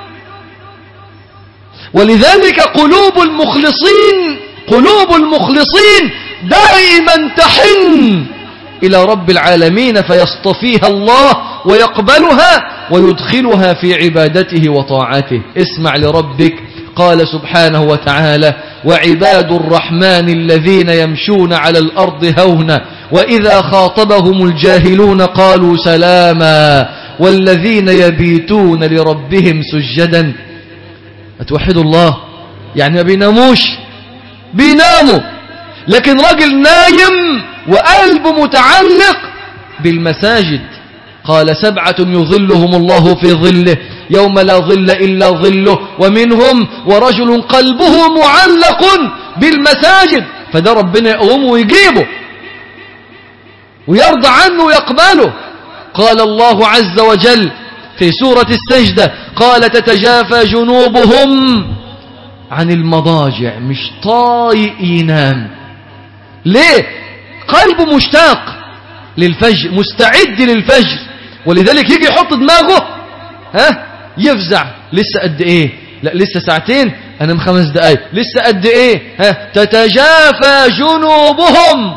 ولذلك قلوب المخلصين قلوب المخلصين دائما تحن إلى رب العالمين فيصطفيها الله ويقبلها ويدخلها في عبادته وطاعته اسمع لربك قال سبحانه وتعالى وعباد الرحمن الذين يمشون على الأرض هونا وإذا خاطبهم الجاهلون قالوا سلاما والذين يبيتون لربهم سجدا أتوحدوا الله يعني ما بيناموش بيناموا لكن راجل نايم وقلبه متعلق بالمساجد قال سبعة يظلهم الله في ظله يوم لا ظل إلا ظله ومنهم ورجل قلبه معلق بالمساجد فده ربنا يقومه ويجيبه ويرضى عنه ويقبله قال الله عز وجل في سورة السجدة قال تتجافى جنوبهم عن المضاجع مش طايق ينام ليه قلبه مشتاق للفجر مستعد للفجر ولذلك يجي يحط دماغه ها يفزع لسه قد ايه لا لسه ساعتين انا خمس دقايق لسه قد ايه ها تتجافى جنوبهم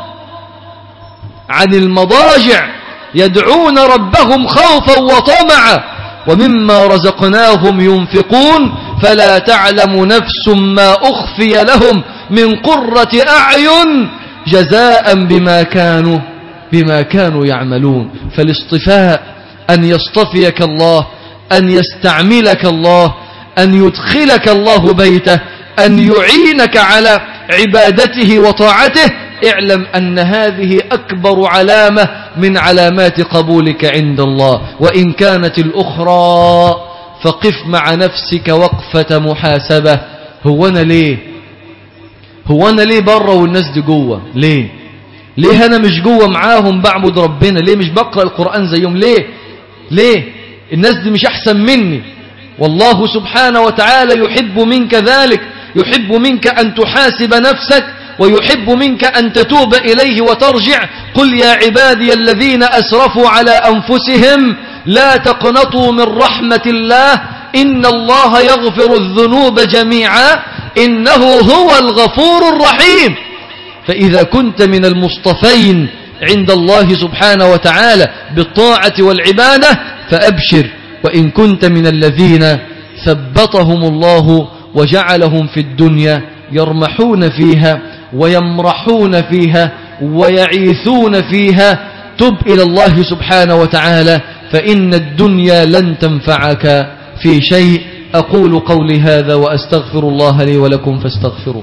عن المضاجع يدعون ربهم خوفا وطمعا ومما رزقناهم ينفقون فلا تعلم نفس ما أخفي لهم من قرة أعين جزاء بما كانوا بما كانوا يعملون فالاصطفاء أن يصطفيك الله أن يستعملك الله أن يدخلك الله بيته أن يعينك على عبادته وطاعته اعلم أن هذه أكبر علامة من علامات قبولك عند الله وإن كانت الأخرى فقف مع نفسك وقفة محاسبة هو أنا ليه هو أنا ليه بره والناس دي جوه ليه ليه أنا مش جوه معاهم بعبد ربنا ليه مش بقرأ القرآن زيهم ليه ليه الناس دي مش أحسن مني والله سبحانه وتعالى يحب منك ذلك يحب منك أن تحاسب نفسك ويحب منك أن تتوب إليه وترجع قل يا عبادي الذين أسرفوا على أنفسهم لا تقنطوا من رحمة الله إن الله يغفر الذنوب جميعا إنه هو الغفور الرحيم فإذا كنت من المصطفين عند الله سبحانه وتعالى بالطاعة والعبادة فأبشر وإن كنت من الذين ثبطهم الله وجعلهم في الدنيا يرمحون فيها ويمرحون فيها ويعيثون فيها تب إلى الله سبحانه وتعالى فإن الدنيا لن تنفعك في شيء أقول قولي هذا وأستغفر الله لي ولكم فاستغفروا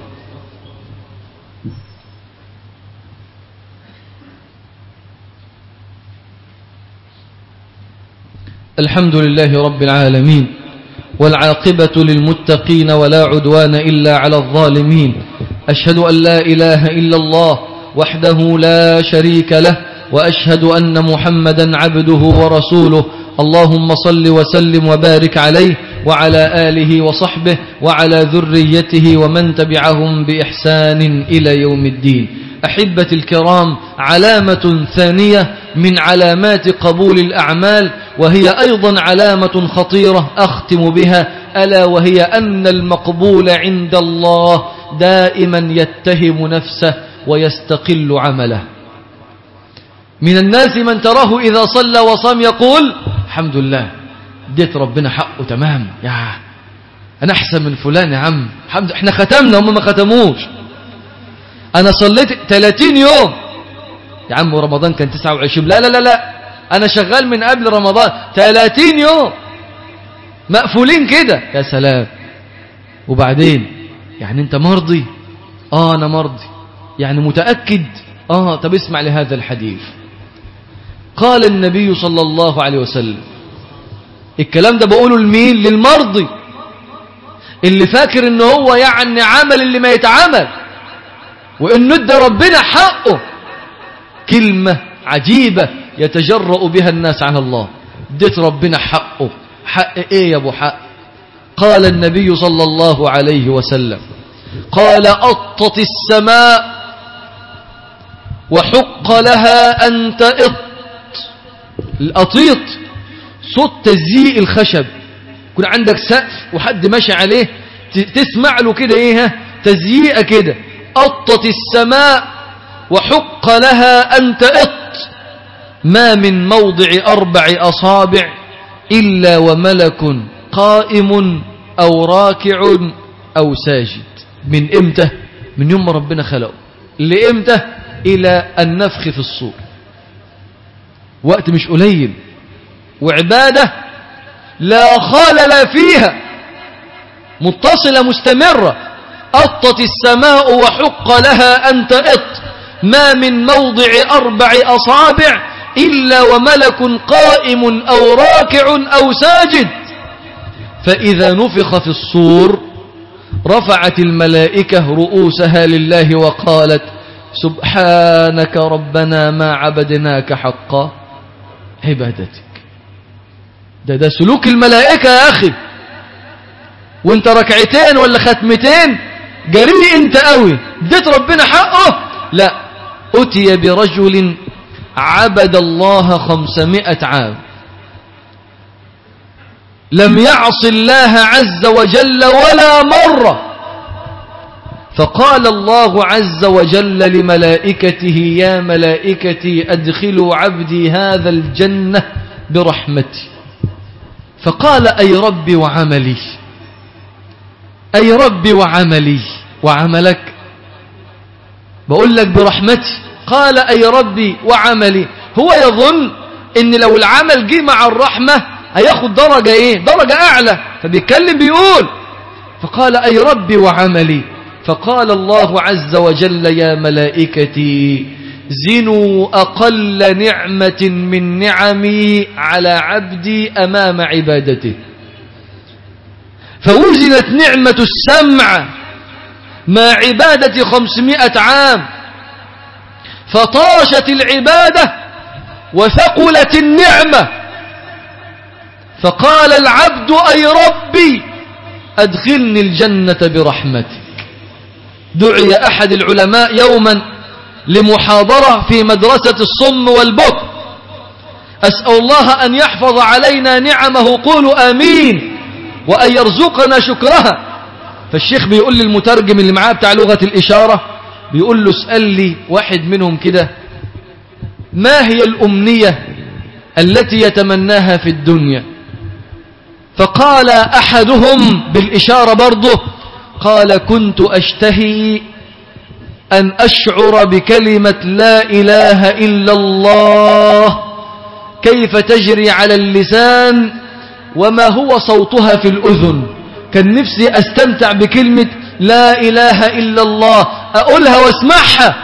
الحمد لله رب العالمين والعاقبة للمتقين ولا عدوان إلا على الظالمين أشهد أن لا إله إلا الله وحده لا شريك له وأشهد أن محمدا عبده ورسوله اللهم صل وسلم وبارك عليه وعلى آله وصحبه وعلى ذريته ومن تبعهم بإحسان إلى يوم الدين أحبة الكرام علامة ثانية من علامات قبول الأعمال وهي أيضا علامة خطيرة أختم بها ألا وهي أن المقبول عند الله دائما يتهم نفسه ويستقل عمله من الناس من تراه إذا صلى وصام يقول الحمد لله اديت ربنا حقه تمام يا أنا أحسن من فلان يا عم الحمد احنا ختمنا هم ما ختموش أنا صليت 30 يوم يا عم رمضان كان 29 لا لا لا لا أنا شغال من قبل رمضان 30 يوم مقفولين كده يا سلام وبعدين يعني أنت مرضي آه أنا مرضي يعني متأكد آه طب اسمع لهذا الحديث قال النبي صلى الله عليه وسلم الكلام ده بقوله لمين للمرضي اللي فاكر ان هو يعني عمل اللي ما يتعمل وإنه ادى ربنا حقه كلمة عجيبة يتجرأ بها الناس على الله اديت ربنا حقه حق ايه يا ابو حق قال النبي صلى الله عليه وسلم قال أطت السماء وحق لها أن تئط الأطيط صوت تزييء الخشب يكون عندك سقف وحد ماشي عليه تسمع له كده ايه تزييء كده أطت السماء وحق لها أن تئط ما من موضع أربع أصابع إلا وملك قائم أو راكع أو ساجد من إمتى من يوم ربنا خلقه لإمتى إلى النفخ في الصور وقت مش قليل وعبادة لا خالل فيها متصلة مستمرة أطت السماء وحق لها أن تأط ما من موضع أربع أصابع إلا وملك قائم أو راكع أو ساجد فإذا نفخ في الصور رفعت الملائكة رؤوسها لله وقالت سبحانك ربنا ما عبدناك حقا عبادتك ده ده سلوك الملائكة يا أخي وانت ركعتين ولا ختمتين جريء انت قوي اديت ربنا حقه لا أتي برجل عبد الله خمسمائة عام لم يعص الله عز وجل ولا مرة فقال الله عز وجل لملائكته يا ملائكتي أدخلوا عبدي هذا الجنة برحمتي فقال أي ربي وعملي أي ربي وعملي وعملك بقول لك برحمتي قال أي ربي وعملي هو يظن ان لو العمل جه مع الرحمة هياخد درجة ايه درجة اعلى فبيتكلم بيقول فقال اي ربي وعملي فقال الله عز وجل يا ملائكتي زنوا أقل نعمة من نعمي على عبدي أمام عبادته فوزنت نعمة السمع مع عبادة خمسمائة عام فطاشت العبادة وثقلت النعمة فقال العبد أي ربي أدخلني الجنة برحمتك دعي أحد العلماء يوما لمحاضرة في مدرسة الصم والبكر أسأل الله أن يحفظ علينا نعمه قولوا آمين وأن يرزقنا شكرها فالشيخ بيقول للمترجم اللي معاه بتاع لغة الإشارة بيقول له اسأل لي واحد منهم كده ما هي الأمنية التي يتمناها في الدنيا فقال أحدهم بالإشارة برضه قال كنت أشتهي أن أشعر بكلمة لا إله إلا الله كيف تجري على اللسان وما هو صوتها في الأذن كان نفسي أستمتع بكلمة لا إله إلا الله أقولها واسمعها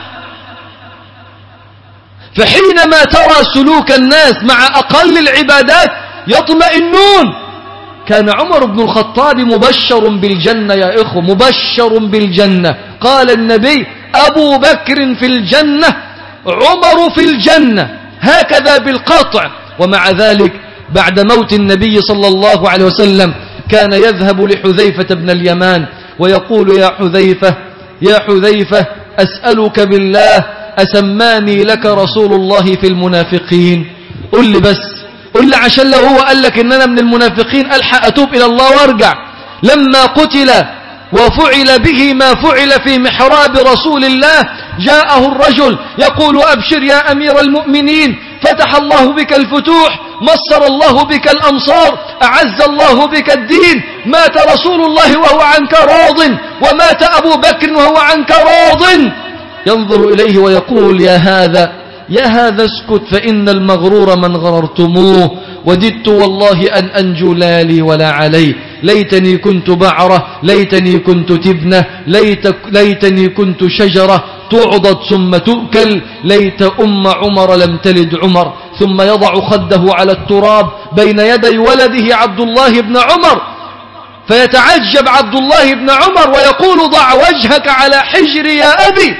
فحينما ترى سلوك الناس مع أقل العبادات يطمئنون كان عمر بن الخطاب مبشر بالجنة يا إخوة مبشر بالجنة قال النبي أبو بكر في الجنة عمر في الجنة هكذا بالقطع ومع ذلك بعد موت النبي صلى الله عليه وسلم كان يذهب لحذيفة بن اليمان ويقول يا حذيفة يا حذيفة أسألك بالله أسماني لك رسول الله في المنافقين قل لي بس قل لي عشان لو هو قال لك إن أنا من المنافقين ألحق أتوب إلى الله وارجع لما قتل وفعل به ما فعل في محراب رسول الله جاءه الرجل يقول أبشر يا أمير المؤمنين فتح الله بك الفتوح مصر الله بك الأمصار أعز الله بك الدين مات رسول الله وهو عنك راض ومات أبو بكر وهو عنك راض ينظر إليه ويقول يا هذا يا هذا اسكت فإن المغرور من غررتموه وددت والله أن أنجو لا لي ولا علي ليتني كنت بعرة ليتني كنت تبنة ليت ليتني كنت شجرة تعضد ثم تؤكل ليت أم عمر لم تلد عمر ثم يضع خده على التراب بين يدي ولده عبد الله بن عمر فيتعجب عبد الله بن عمر ويقول ضع وجهك على حجري يا أبي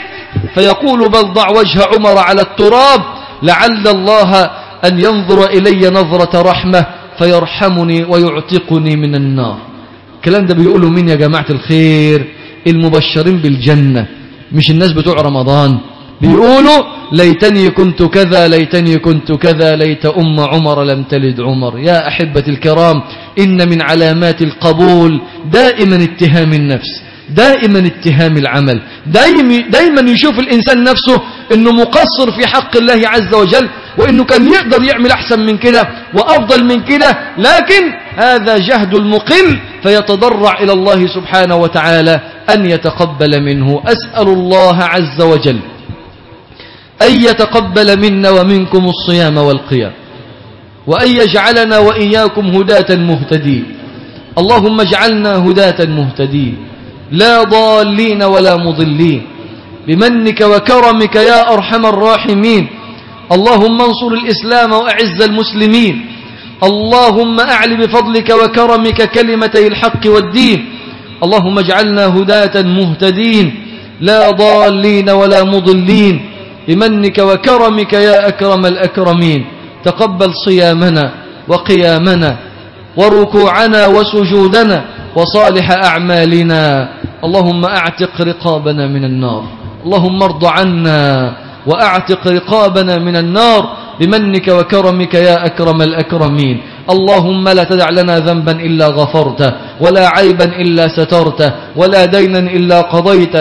فيقول بل ضع وجه عمر على التراب لعل الله أن ينظر إلي نظرة رحمة فيرحمني ويعتقني من النار الكلام ده بيقولوا مين يا جماعة الخير المبشرين بالجنة مش الناس بتوع رمضان بيقولوا ليتني كنت كذا ليتني كنت كذا ليت أم عمر لم تلد عمر يا أحبة الكرام إن من علامات القبول دائما اتهام النفس دائما اتهام العمل دائما, دائما يشوف الإنسان نفسه أنه مقصر في حق الله عز وجل وأنه كان يقدر يعمل أحسن من كده وأفضل من كده لكن هذا جهد المقل فيتضرع إلى الله سبحانه وتعالى أن يتقبل منه أسأل الله عز وجل أن يتقبل منا ومنكم الصيام والقيام وأن يجعلنا وإياكم هداة مهتدين اللهم اجعلنا هداة مهتدين لا ضالين ولا مضلين بمنك وكرمك يا أرحم الراحمين اللهم انصر الإسلام وأعز المسلمين اللهم أعل بفضلك وكرمك كلمتي الحق والدين اللهم اجعلنا هداة مهتدين لا ضالين ولا مضلين بمنك وكرمك يا أكرم الأكرمين تقبل صيامنا وقيامنا وركوعنا وسجودنا وصالح أعمالنا اللهم أعتق رقابنا من النار اللهم ارض عنا وأعتق رقابنا من النار بمنك وكرمك يا أكرم الأكرمين اللهم لا تدع لنا ذنبا إلا غفرته ولا عيبا إلا سترته ولا دينا إلا قضيته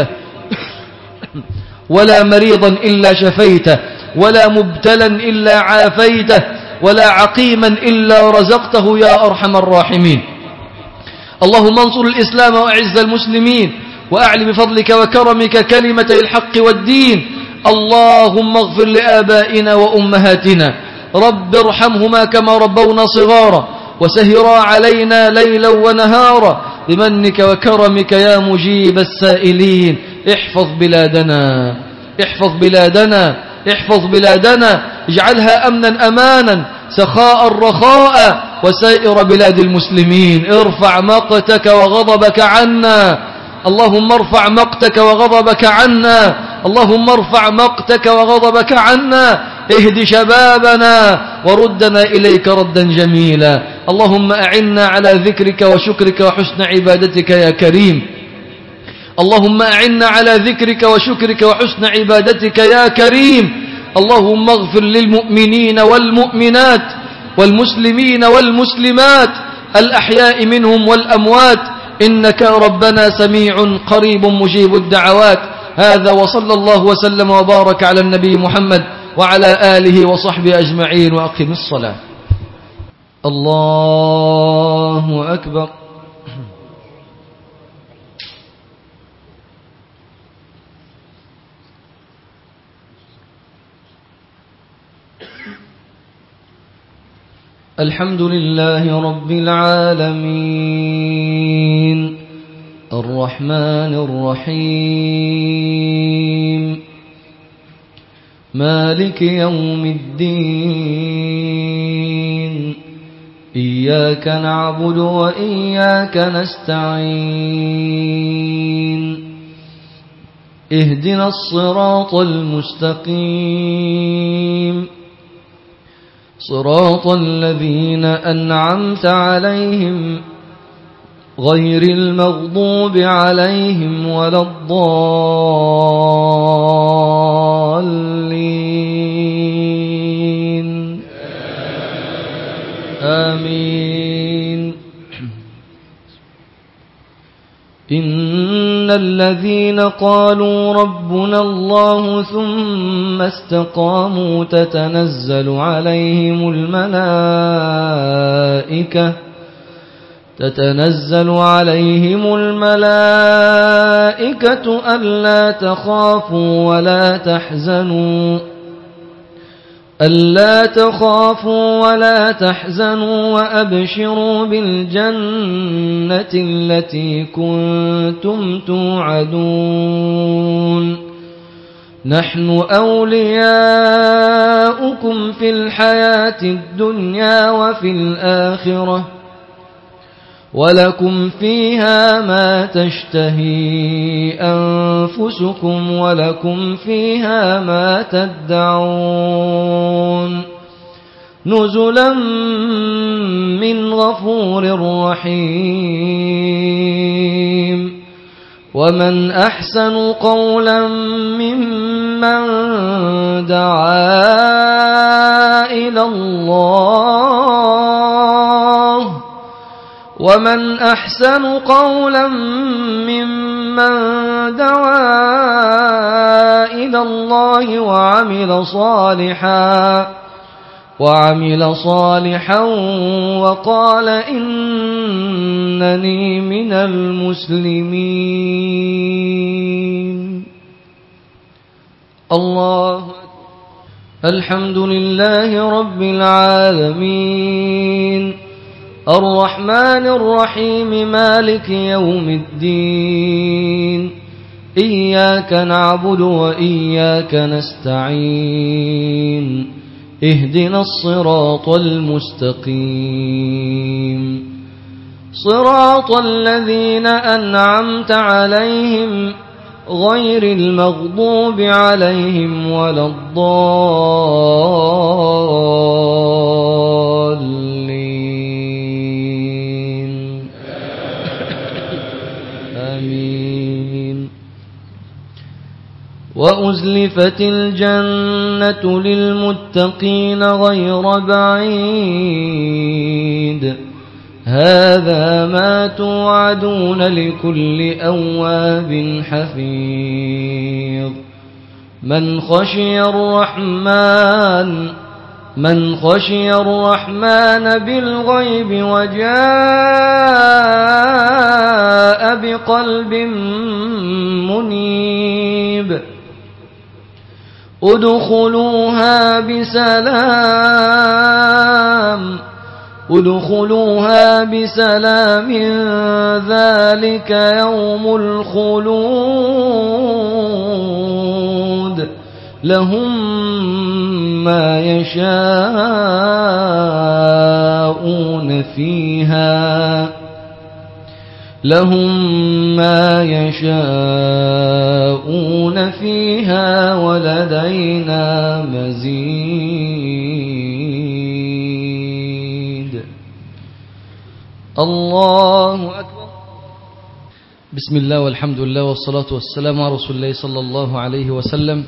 ولا مريضا إلا شفيته ولا مبتلا إلا عافيته ولا عقيما إلا رزقته يا أرحم الراحمين اللهم انصر الإسلام وأعز المسلمين وأعل بفضلك وكرمك كلمة الحق والدين اللهم اغفر لآبائنا وأمهاتنا رب ارحمهما كما ربونا صغارا وسهرا علينا ليلا ونهارا بمنك وكرمك يا مجيب السائلين احفظ بلادنا احفظ بلادنا احفظ بلادنا اجعلها أمنا أمانا سخاء رخاء وسائر بلاد المسلمين ارفع مقتك وغضبك عنا اللهم ارفع مقتك وغضبك عنا اللهم ارفع مقتك وغضبك عنا اهد شبابنا وردنا إليك ردا جميلا اللهم أعنا على ذكرك وشكرك وحسن عبادتك يا كريم اللهم أعنا على ذكرك وشكرك وحسن عبادتك يا كريم اللهم اغفر للمؤمنين والمؤمنات والمسلمين والمسلمات الأحياء منهم والأموات إنك ربنا سميع قريب مجيب الدعوات هذا وصلى الله وسلم وبارك على النبي محمد وعلى آله وصحبه أجمعين وأقم الصلاة الله أكبر الحمد لله رب العالمين الرحمن الرحيم مالك يوم الدين إياك نعبد وإياك نستعين اهدنا الصراط المستقيم صراط الذين أنعمت عليهم غير المغضوب عليهم ولا الضالين آمين إن الذين قالوا ربنا الله ثم استقاموا تتنزل عليهم الملائكة تتنزل عليهم الملائكة ألا تخافوا ولا تحزنوا ألا تخافوا ولا تحزنوا وأبشروا بالجنة التي كنتم توعدون نحن أولياؤكم في الحياة الدنيا وفي الآخرة ولكم فيها ما تشتهي أنفسكم ولكم فيها ما تدعون نزلا من غفور رحيم ومن أحسن قولا ممن دعا إلى الله ومن أحسن قولا ممن دعا إلى الله وعمل صالحا وعمل صالحا وقال إنني من المسلمين الله الحمد لله رب العالمين الرحمن الرحيم مالك يوم الدين إياك نعبد وإياك نستعين اهدنا الصراط المستقيم صراط الذين أنعمت عليهم غير المغضوب عليهم ولا الضالين آمين وأزلفت الجنة للمتقين غير بعيد هذا ما توعدون لكل أواب حفيظ من خشي الرحمن من خشي الرحمن بالغيب وجاء بقلب منيب ادخلوها بسلام ادخلوها بسلام ذلك يوم الخلود لهم ما يشاءون فيها لهم ما يشاءون فيها ولدينا مزيد الله أكبر بسم الله والحمد لله والصلاة والسلام على رسول الله صلى الله عليه وسلم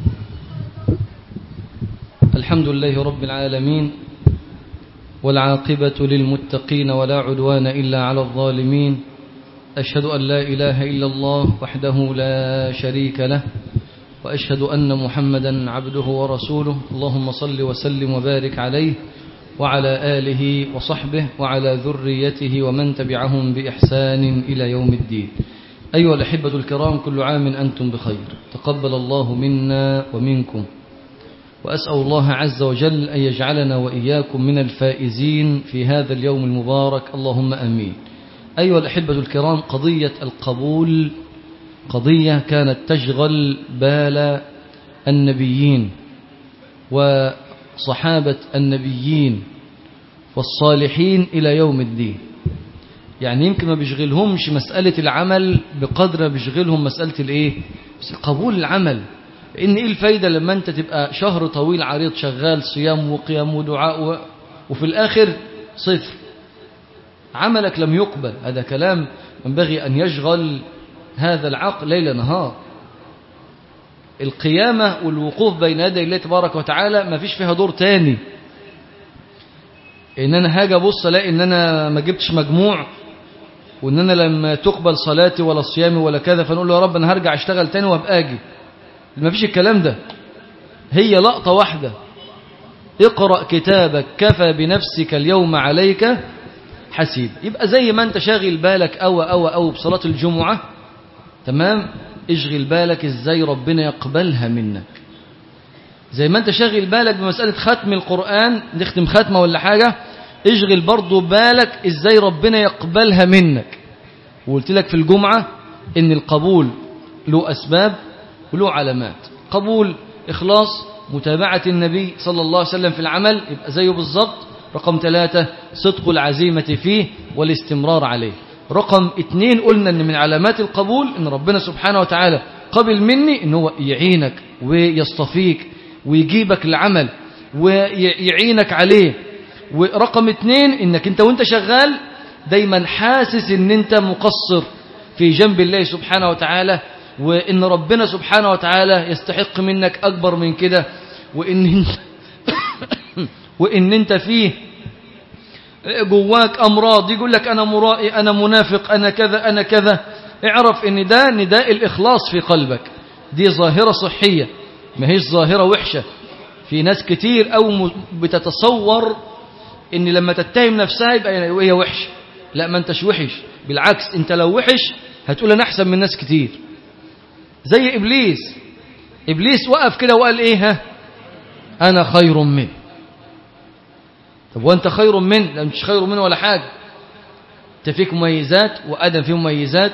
الحمد لله رب العالمين والعاقبة للمتقين ولا عدوان إلا على الظالمين أشهد أن لا إله إلا الله وحده لا شريك له وأشهد أن محمدا عبده ورسوله اللهم صل وسلم وبارك عليه وعلى آله وصحبه وعلى ذريته ومن تبعهم بإحسان إلى يوم الدين أيها الأحبة الكرام كل عام أنتم بخير تقبل الله منا ومنكم وأسأل الله عز وجل أن يجعلنا وإياكم من الفائزين في هذا اليوم المبارك اللهم أمين أيها الأحبة الكرام قضية القبول قضية كانت تشغل بال النبيين وصحابة النبيين والصالحين إلى يوم الدين يعني يمكن ما بيشغلهمش مسألة العمل بقدر ما بيشغلهم مسألة الإيه؟ قبول العمل إن إيه الفايدة لما أنت تبقى شهر طويل عريض شغال صيام وقيام ودعاء و... وفي الآخر صفر عملك لم يقبل هذا كلام ينبغي أن يشغل هذا العقل ليل نهار القيامة والوقوف بين يدي الله تبارك وتعالى ما فيش فيها دور تاني ان انا هاجي ابص الاقي ان انا ما جبتش مجموع وان انا لما تقبل صلاتي ولا صيامي ولا كذا فنقول له يا رب انا هرجع اشتغل تاني وابقى اجي ما فيش الكلام ده هي لقطة واحدة اقرأ كتابك كفى بنفسك اليوم عليك حسيب يبقى زي ما انت شاغل بالك أو أو أو بصلاة الجمعة تمام اشغل بالك ازاي ربنا يقبلها منك زي ما انت شاغل بالك بمسألة ختم القرآن نختم ختمة ولا حاجة اشغل برضو بالك ازاي ربنا يقبلها منك وقلت لك في الجمعة ان القبول له أسباب وله علامات قبول إخلاص متابعة النبي صلى الله عليه وسلم في العمل يبقى زيه بالظبط رقم ثلاثة صدق العزيمة فيه والاستمرار عليه رقم اثنين قلنا ان من علامات القبول ان ربنا سبحانه وتعالى قبل مني ان هو يعينك ويصطفيك ويجيبك العمل ويعينك عليه ورقم اثنين انك انت وانت شغال دايما حاسس ان انت مقصر في جنب الله سبحانه وتعالى وان ربنا سبحانه وتعالى يستحق منك اكبر من كده وان انت وان انت فيه جواك امراض يقول لك انا مرائي انا منافق انا كذا انا كذا اعرف ان ده نداء الاخلاص في قلبك دي ظاهرة صحية ما هيش ظاهرة وحشة في ناس كتير او بتتصور ان لما تتهم نفسها يبقى هي وحش لا ما انتش وحش بالعكس انت لو وحش هتقول انا احسن من ناس كتير زي ابليس ابليس وقف كده وقال ايه ها انا خير منه طب وانت خير منه لا مش خير منه ولا حاجه انت فيك مميزات وادم فيه مميزات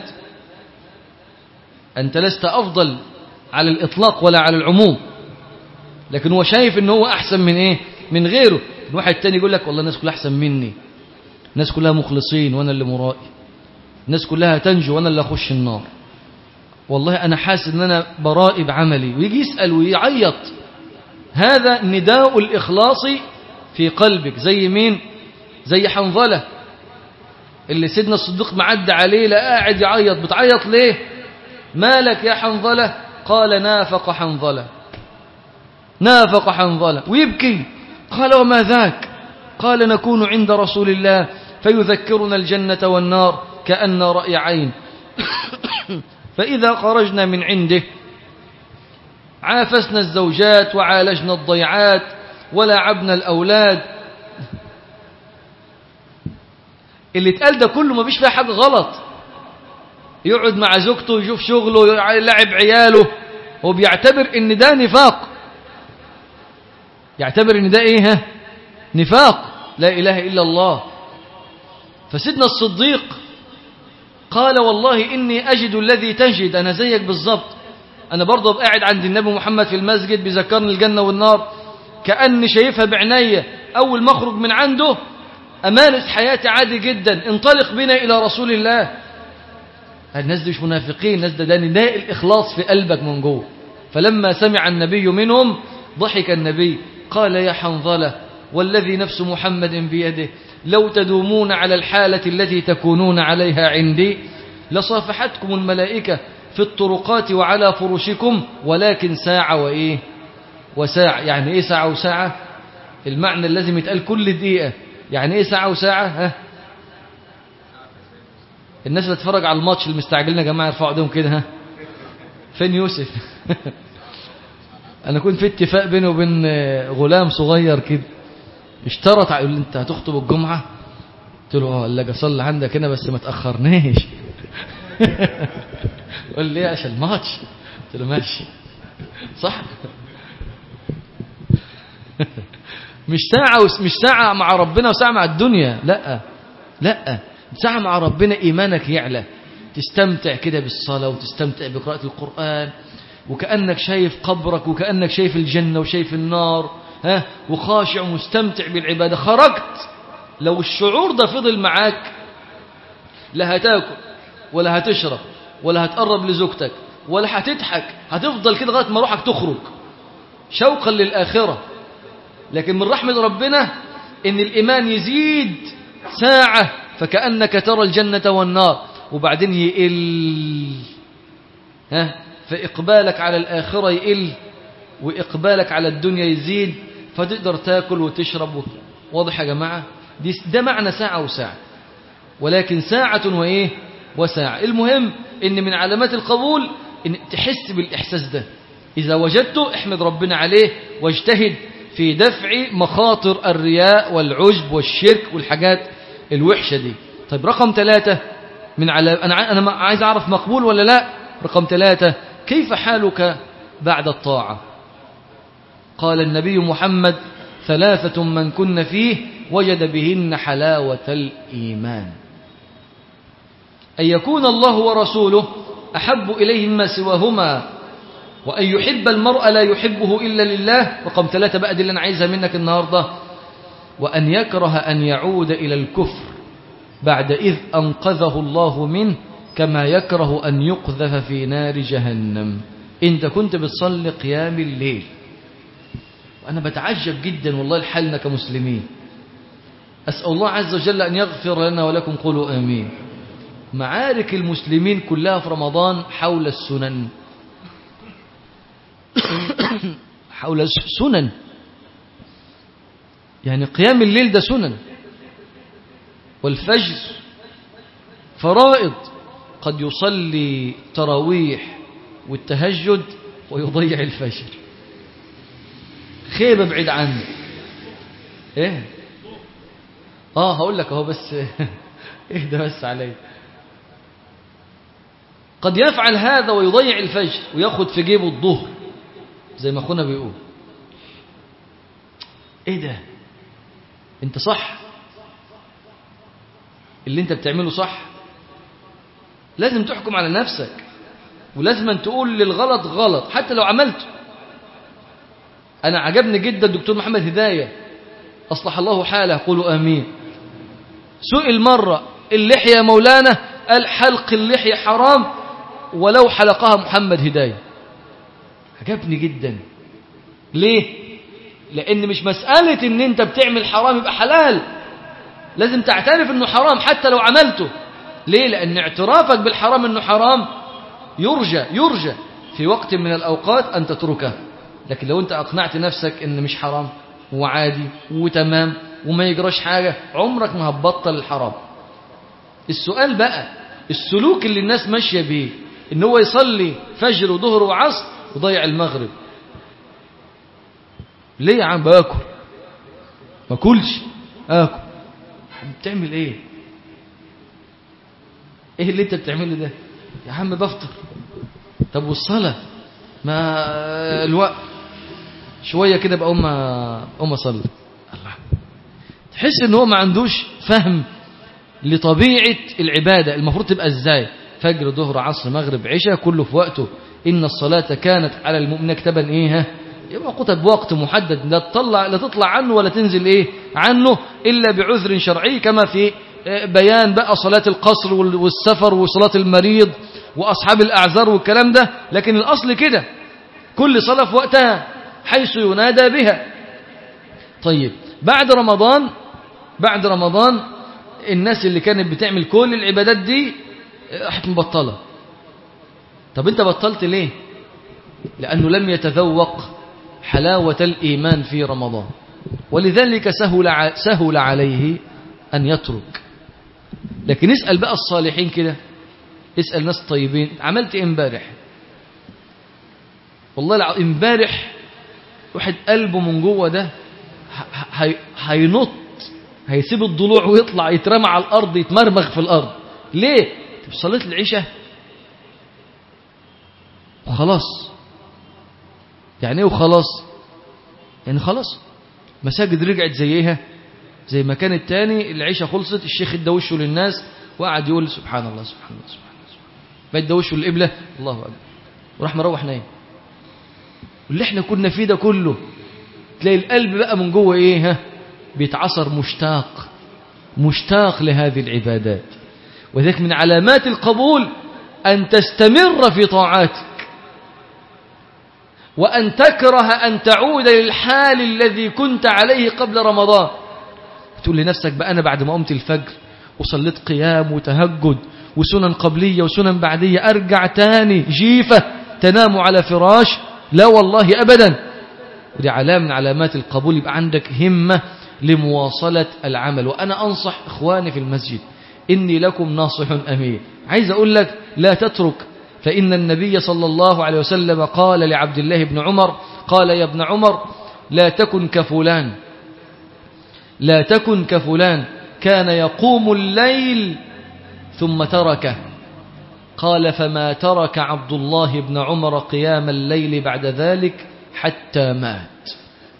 انت لست افضل على الاطلاق ولا على العموم لكن هو شايف ان هو احسن من ايه من غيره واحد تاني يقول لك والله الناس كلها احسن مني الناس كلها مخلصين وانا اللي مرائي الناس كلها تنجو وانا اللي اخش النار والله انا حاسس ان انا برائي بعملي ويجي يسال ويعيط هذا نداء الاخلاص في قلبك زي مين زي حنظله اللي سيدنا الصديق معدى عليه لا قاعد يعيط بتعيط ليه مالك يا حنظله قال نافق حنظله نافق حنظله ويبكي قال وما ذاك قال نكون عند رسول الله فيذكرنا الجنة والنار كأن رأي عين فإذا خرجنا من عنده عافسنا الزوجات وعالجنا الضيعات ولعبنا الأولاد اللي اتقال ده كله ما فيش فيها حاجة غلط يقعد مع زوجته يشوف شغله يلعب عياله هو بيعتبر ان ده نفاق يعتبر ان ده ايه ها نفاق لا اله الا الله فسيدنا الصديق قال والله اني اجد الذي تجد انا زيك بالظبط انا برضه ابقى قاعد عند النبي محمد في المسجد بيذكرني الجنه والنار كاني شايفها بعينيا اول ما اخرج من عنده امارس حياتي عادي جدا انطلق بنا الى رسول الله الناس دي مش منافقين الناس ده ده نداء الاخلاص في قلبك من جوه فلما سمع النبي منهم ضحك النبي قال يا حنظله والذي نفس محمد بيده لو تدومون على الحالة التي تكونون عليها عندي لصافحتكم الملائكة في الطرقات وعلى فرشكم ولكن ساعة وإيه وساعة يعني إيه ساعة وساعة المعنى اللازم يتقال كل دقيقة يعني إيه ساعة وساعة ها الناس اللي تتفرج على الماتش المستعجلين يا جماعة يرفعوا ايديهم كده ها فين يوسف انا كنت في اتفاق بيني وبين غلام صغير كده اشترط يقول لي انت هتخطب الجمعة قلت له اه قال لك اصلي عندك هنا بس ما تاخرناش قال لي ليه عشان الماتش قلت له ماشي صح مش ساعة مش ساعة مع ربنا وساعة مع الدنيا لا لا ساعة مع ربنا إيمانك يعلى تستمتع كده بالصلاة وتستمتع بقراءة القرآن وكأنك شايف قبرك وكأنك شايف الجنة وشايف النار ها وخاشع ومستمتع بالعبادة خرجت لو الشعور ده فضل معاك لا هتاكل ولا هتشرب ولا هتقرب لزوجتك ولا هتضحك هتفضل كده لغايه ما روحك تخرج شوقا للآخرة لكن من رحمة ربنا ان الإيمان يزيد ساعة فكأنك ترى الجنة والنار وبعدين يقل ها فإقبالك على الآخرة يقل وإقبالك على الدنيا يزيد فتقدر تاكل وتشرب واضح يا جماعة دي ده معنى ساعة وساعة ولكن ساعة وإيه وساعة المهم إن من علامات القبول إن تحس بالإحساس ده إذا وجدته احمد ربنا عليه واجتهد في دفع مخاطر الرياء والعجب والشرك والحاجات الوحشة دي طيب رقم ثلاثة من على أنا أنا عايز أعرف مقبول ولا لا رقم ثلاثة كيف حالك بعد الطاعة قال النبي محمد ثلاثة من كن فيه وجد بهن حلاوة الإيمان أن يكون الله ورسوله أحب إليه مما سواهما وأن يحب المرء لا يحبه إلا لله رقم ثلاثة بقى دي اللي أنا عايزها منك النهاردة وأن يكره أن يعود إلى الكفر بعد إذ أنقذه الله منه كما يكره أن يقذف في نار جهنم أنت كنت بتصلي قيام الليل وأنا بتعجب جدا والله لحالنا كمسلمين أسأل الله عز وجل أن يغفر لنا ولكم قولوا آمين معارك المسلمين كلها في رمضان حول السنن حول السنن يعني قيام الليل ده سنن والفجر فرائض قد يصلي تراويح والتهجد ويضيع الفجر خيبة بعيد عنه ايه اه هقول لك اهو بس اهدى بس علي قد يفعل هذا ويضيع الفجر وياخد في جيبه الظهر زي ما اخونا بيقول ايه ده انت صح اللي انت بتعمله صح لازم تحكم على نفسك ولازم أن تقول للغلط غلط حتى لو عملته أنا عجبني جدا الدكتور محمد هداية أصلح الله حاله قولوا آمين سئل مرة اللحية يا مولانا قال حلق اللحية حرام ولو حلقها محمد هداية عجبني جدا ليه لأن مش مسألة ان انت بتعمل حرام يبقى حلال لازم تعترف انه حرام حتى لو عملته ليه لأن اعترافك بالحرام انه حرام يرجى يرجى في وقت من الأوقات أن تتركه لكن لو أنت أقنعت نفسك أن مش حرام وعادي وتمام وما يجراش حاجة عمرك ما هتبطل الحرام السؤال بقى السلوك اللي الناس ماشية بيه ان هو يصلي فجر وظهر وعصر وضيع المغرب ليه يا عم باكل ما كلش اكل بتعمل ايه ايه اللي انت بتعمله ده يا عم بفطر طب والصلاة ما الوقت شوية كده بقى أم أم أصلي الله تحس إن هو ما عندوش فهم لطبيعة العبادة المفروض تبقى إزاي فجر ظهر عصر مغرب عشاء كله في وقته إن الصلاة كانت على المؤمنين كتبا إيه يبقى كتب بوقت محدد لا تطلع لا تطلع عنه ولا تنزل إيه عنه إلا بعذر شرعي كما في بيان بقى صلاة القصر والسفر وصلاة المريض وأصحاب الأعذار والكلام ده لكن الأصل كده كل صلاة في وقتها حيث ينادى بها طيب بعد رمضان بعد رمضان الناس اللي كانت بتعمل كل العبادات دي راحت مبطلة طب انت بطلت ليه لأنه لم يتذوق حلاوة الإيمان في رمضان ولذلك سهل, سهل عليه أن يترك لكن اسأل بقى الصالحين كده اسأل ناس طيبين عملت ايه امبارح والله امبارح واحد قلبه من جوه ده هينط هيسيب الضلوع ويطلع يترمى على الارض يتمرمغ في الارض ليه صليت العشاء وخلاص يعني ايه وخلاص يعني خلاص مساجد رجعت زي ايه زي ما كانت تاني العشاء خلصت الشيخ ادى وشه للناس وقعد يقول سبحان الله سبحان الله سبحان الله بقى ادى وشه للقبله الله اكبر وراح مروح نايم واللي احنا كنا فيه ده كله تلاقي القلب بقى من جوه ايه ها بيتعصر مشتاق مشتاق لهذه العبادات وذلك من علامات القبول أن تستمر في طاعاتك وأن تكره أن تعود للحال الذي كنت عليه قبل رمضان تقول لنفسك بقى أنا بعد ما قمت الفجر وصليت قيام وتهجد وسنن قبلية وسنن بعدية أرجع تاني جيفة تنام على فراش لا والله أبدا ودي علامة من علامات القبول يبقى عندك همة لمواصلة العمل وأنا أنصح إخواني في المسجد إني لكم ناصح أمين عايز أقول لك لا تترك فإن النبي صلى الله عليه وسلم قال لعبد الله بن عمر قال يا ابن عمر لا تكن كفلان لا تكن كفلان كان يقوم الليل ثم تركه قال فما ترك عبد الله بن عمر قيام الليل بعد ذلك حتى مات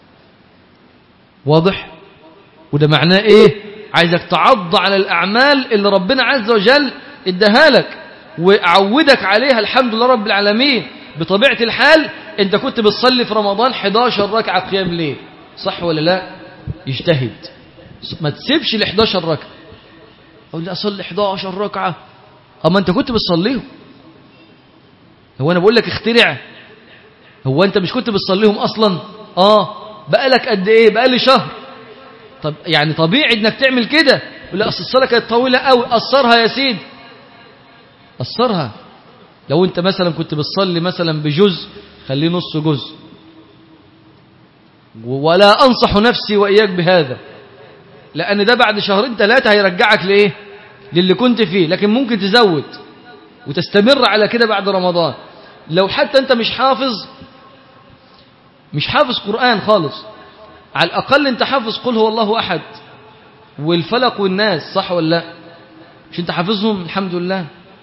واضح وده معناه ايه عايزك تعض على الأعمال اللي ربنا عز وجل اداها لك وعودك عليها الحمد لله رب العالمين بطبيعة الحال انت كنت بتصلي في رمضان 11 ركعة قيام ليل صح ولا لا يجتهد ما تسيبش ال 11 ركعة أقول لي أصلي 11 ركعة أما أنت كنت بتصليهم هو أنا بقول لك اخترع هو أنت مش كنت بتصليهم أصلا آه بقالك قد إيه بقالي شهر طب يعني طبيعي إنك تعمل كده لا أصل الصلاة كانت طويلة قوي قصرها يا سيدي قصرها لو أنت مثلا كنت بتصلي مثلا بجزء خليه نص جزء ولا أنصح نفسي وإياك بهذا لأن ده بعد شهرين ثلاثة هيرجعك لإيه للي كنت فيه لكن ممكن تزود وتستمر على كده بعد رمضان لو حتى أنت مش حافظ مش حافظ قرآن خالص على الأقل أنت حافظ قل هو الله أحد والفلق والناس صح ولا لا مش أنت حافظهم الحمد لله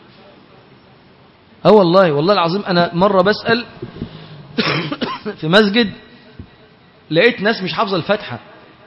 اه والله والله العظيم أنا مرة بسأل في مسجد لقيت ناس مش حافظة الفاتحة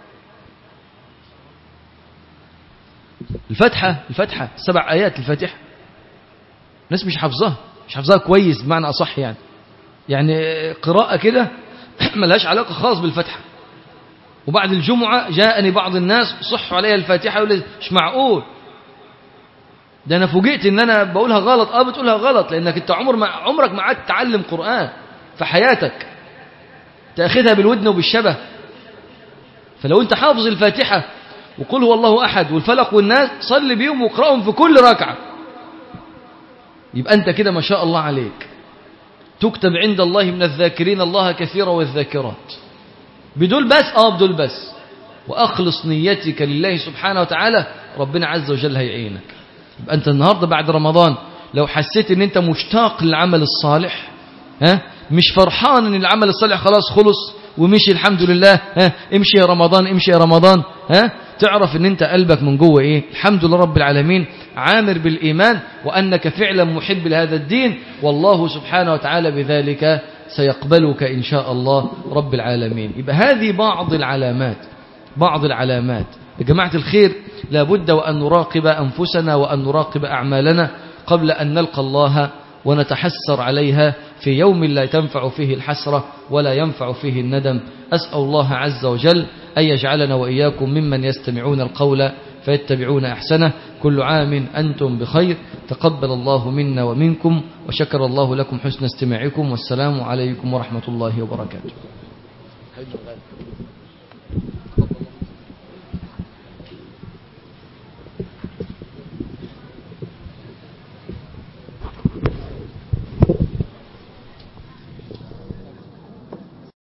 الفاتحة الفاتحة سبع آيات الفاتحة ناس مش حافظاها مش حافظاها كويس بمعنى أصح يعني يعني قراءة كده ملهاش علاقة خالص بالفاتحة وبعد الجمعة جاءني بعض الناس صحوا عليها الفاتحة يقول لي مش معقول ده أنا فوجئت إن أنا بقولها غلط أه بتقولها غلط لأنك أنت عمر ما عمرك ما قعدت تتعلم قرآن في حياتك تأخذها بالودن وبالشبه فلو أنت حافظ الفاتحة وقل هو الله أحد والفلق والناس صلي بيهم واقرأهم في كل ركعة يبقى أنت كده ما شاء الله عليك تكتب عند الله من الذاكرين الله كثيرا والذاكرات بدول بس اه بدول بس وأخلص نيتك لله سبحانه وتعالى ربنا عز وجل هيعينك يبقى أنت النهاردة بعد رمضان لو حسيت ان انت مشتاق للعمل الصالح ها مش فرحان ان العمل الصالح خلاص خلص ومشي الحمد لله ها امشي يا رمضان امشي يا رمضان ها تعرف ان انت قلبك من جوه ايه الحمد لله رب العالمين عامر بالايمان وانك فعلا محب لهذا الدين والله سبحانه وتعالى بذلك سيقبلك ان شاء الله رب العالمين يبقى هذه بعض العلامات بعض العلامات يا جماعه الخير لابد وان نراقب انفسنا وان نراقب اعمالنا قبل ان نلقى الله ونتحسر عليها في يوم لا تنفع فيه الحسرة ولا ينفع فيه الندم أسأل الله عز وجل أن يجعلنا وإياكم ممن يستمعون القول فيتبعون أحسنه كل عام أنتم بخير تقبل الله منا ومنكم وشكر الله لكم حسن استماعكم والسلام عليكم ورحمة الله وبركاته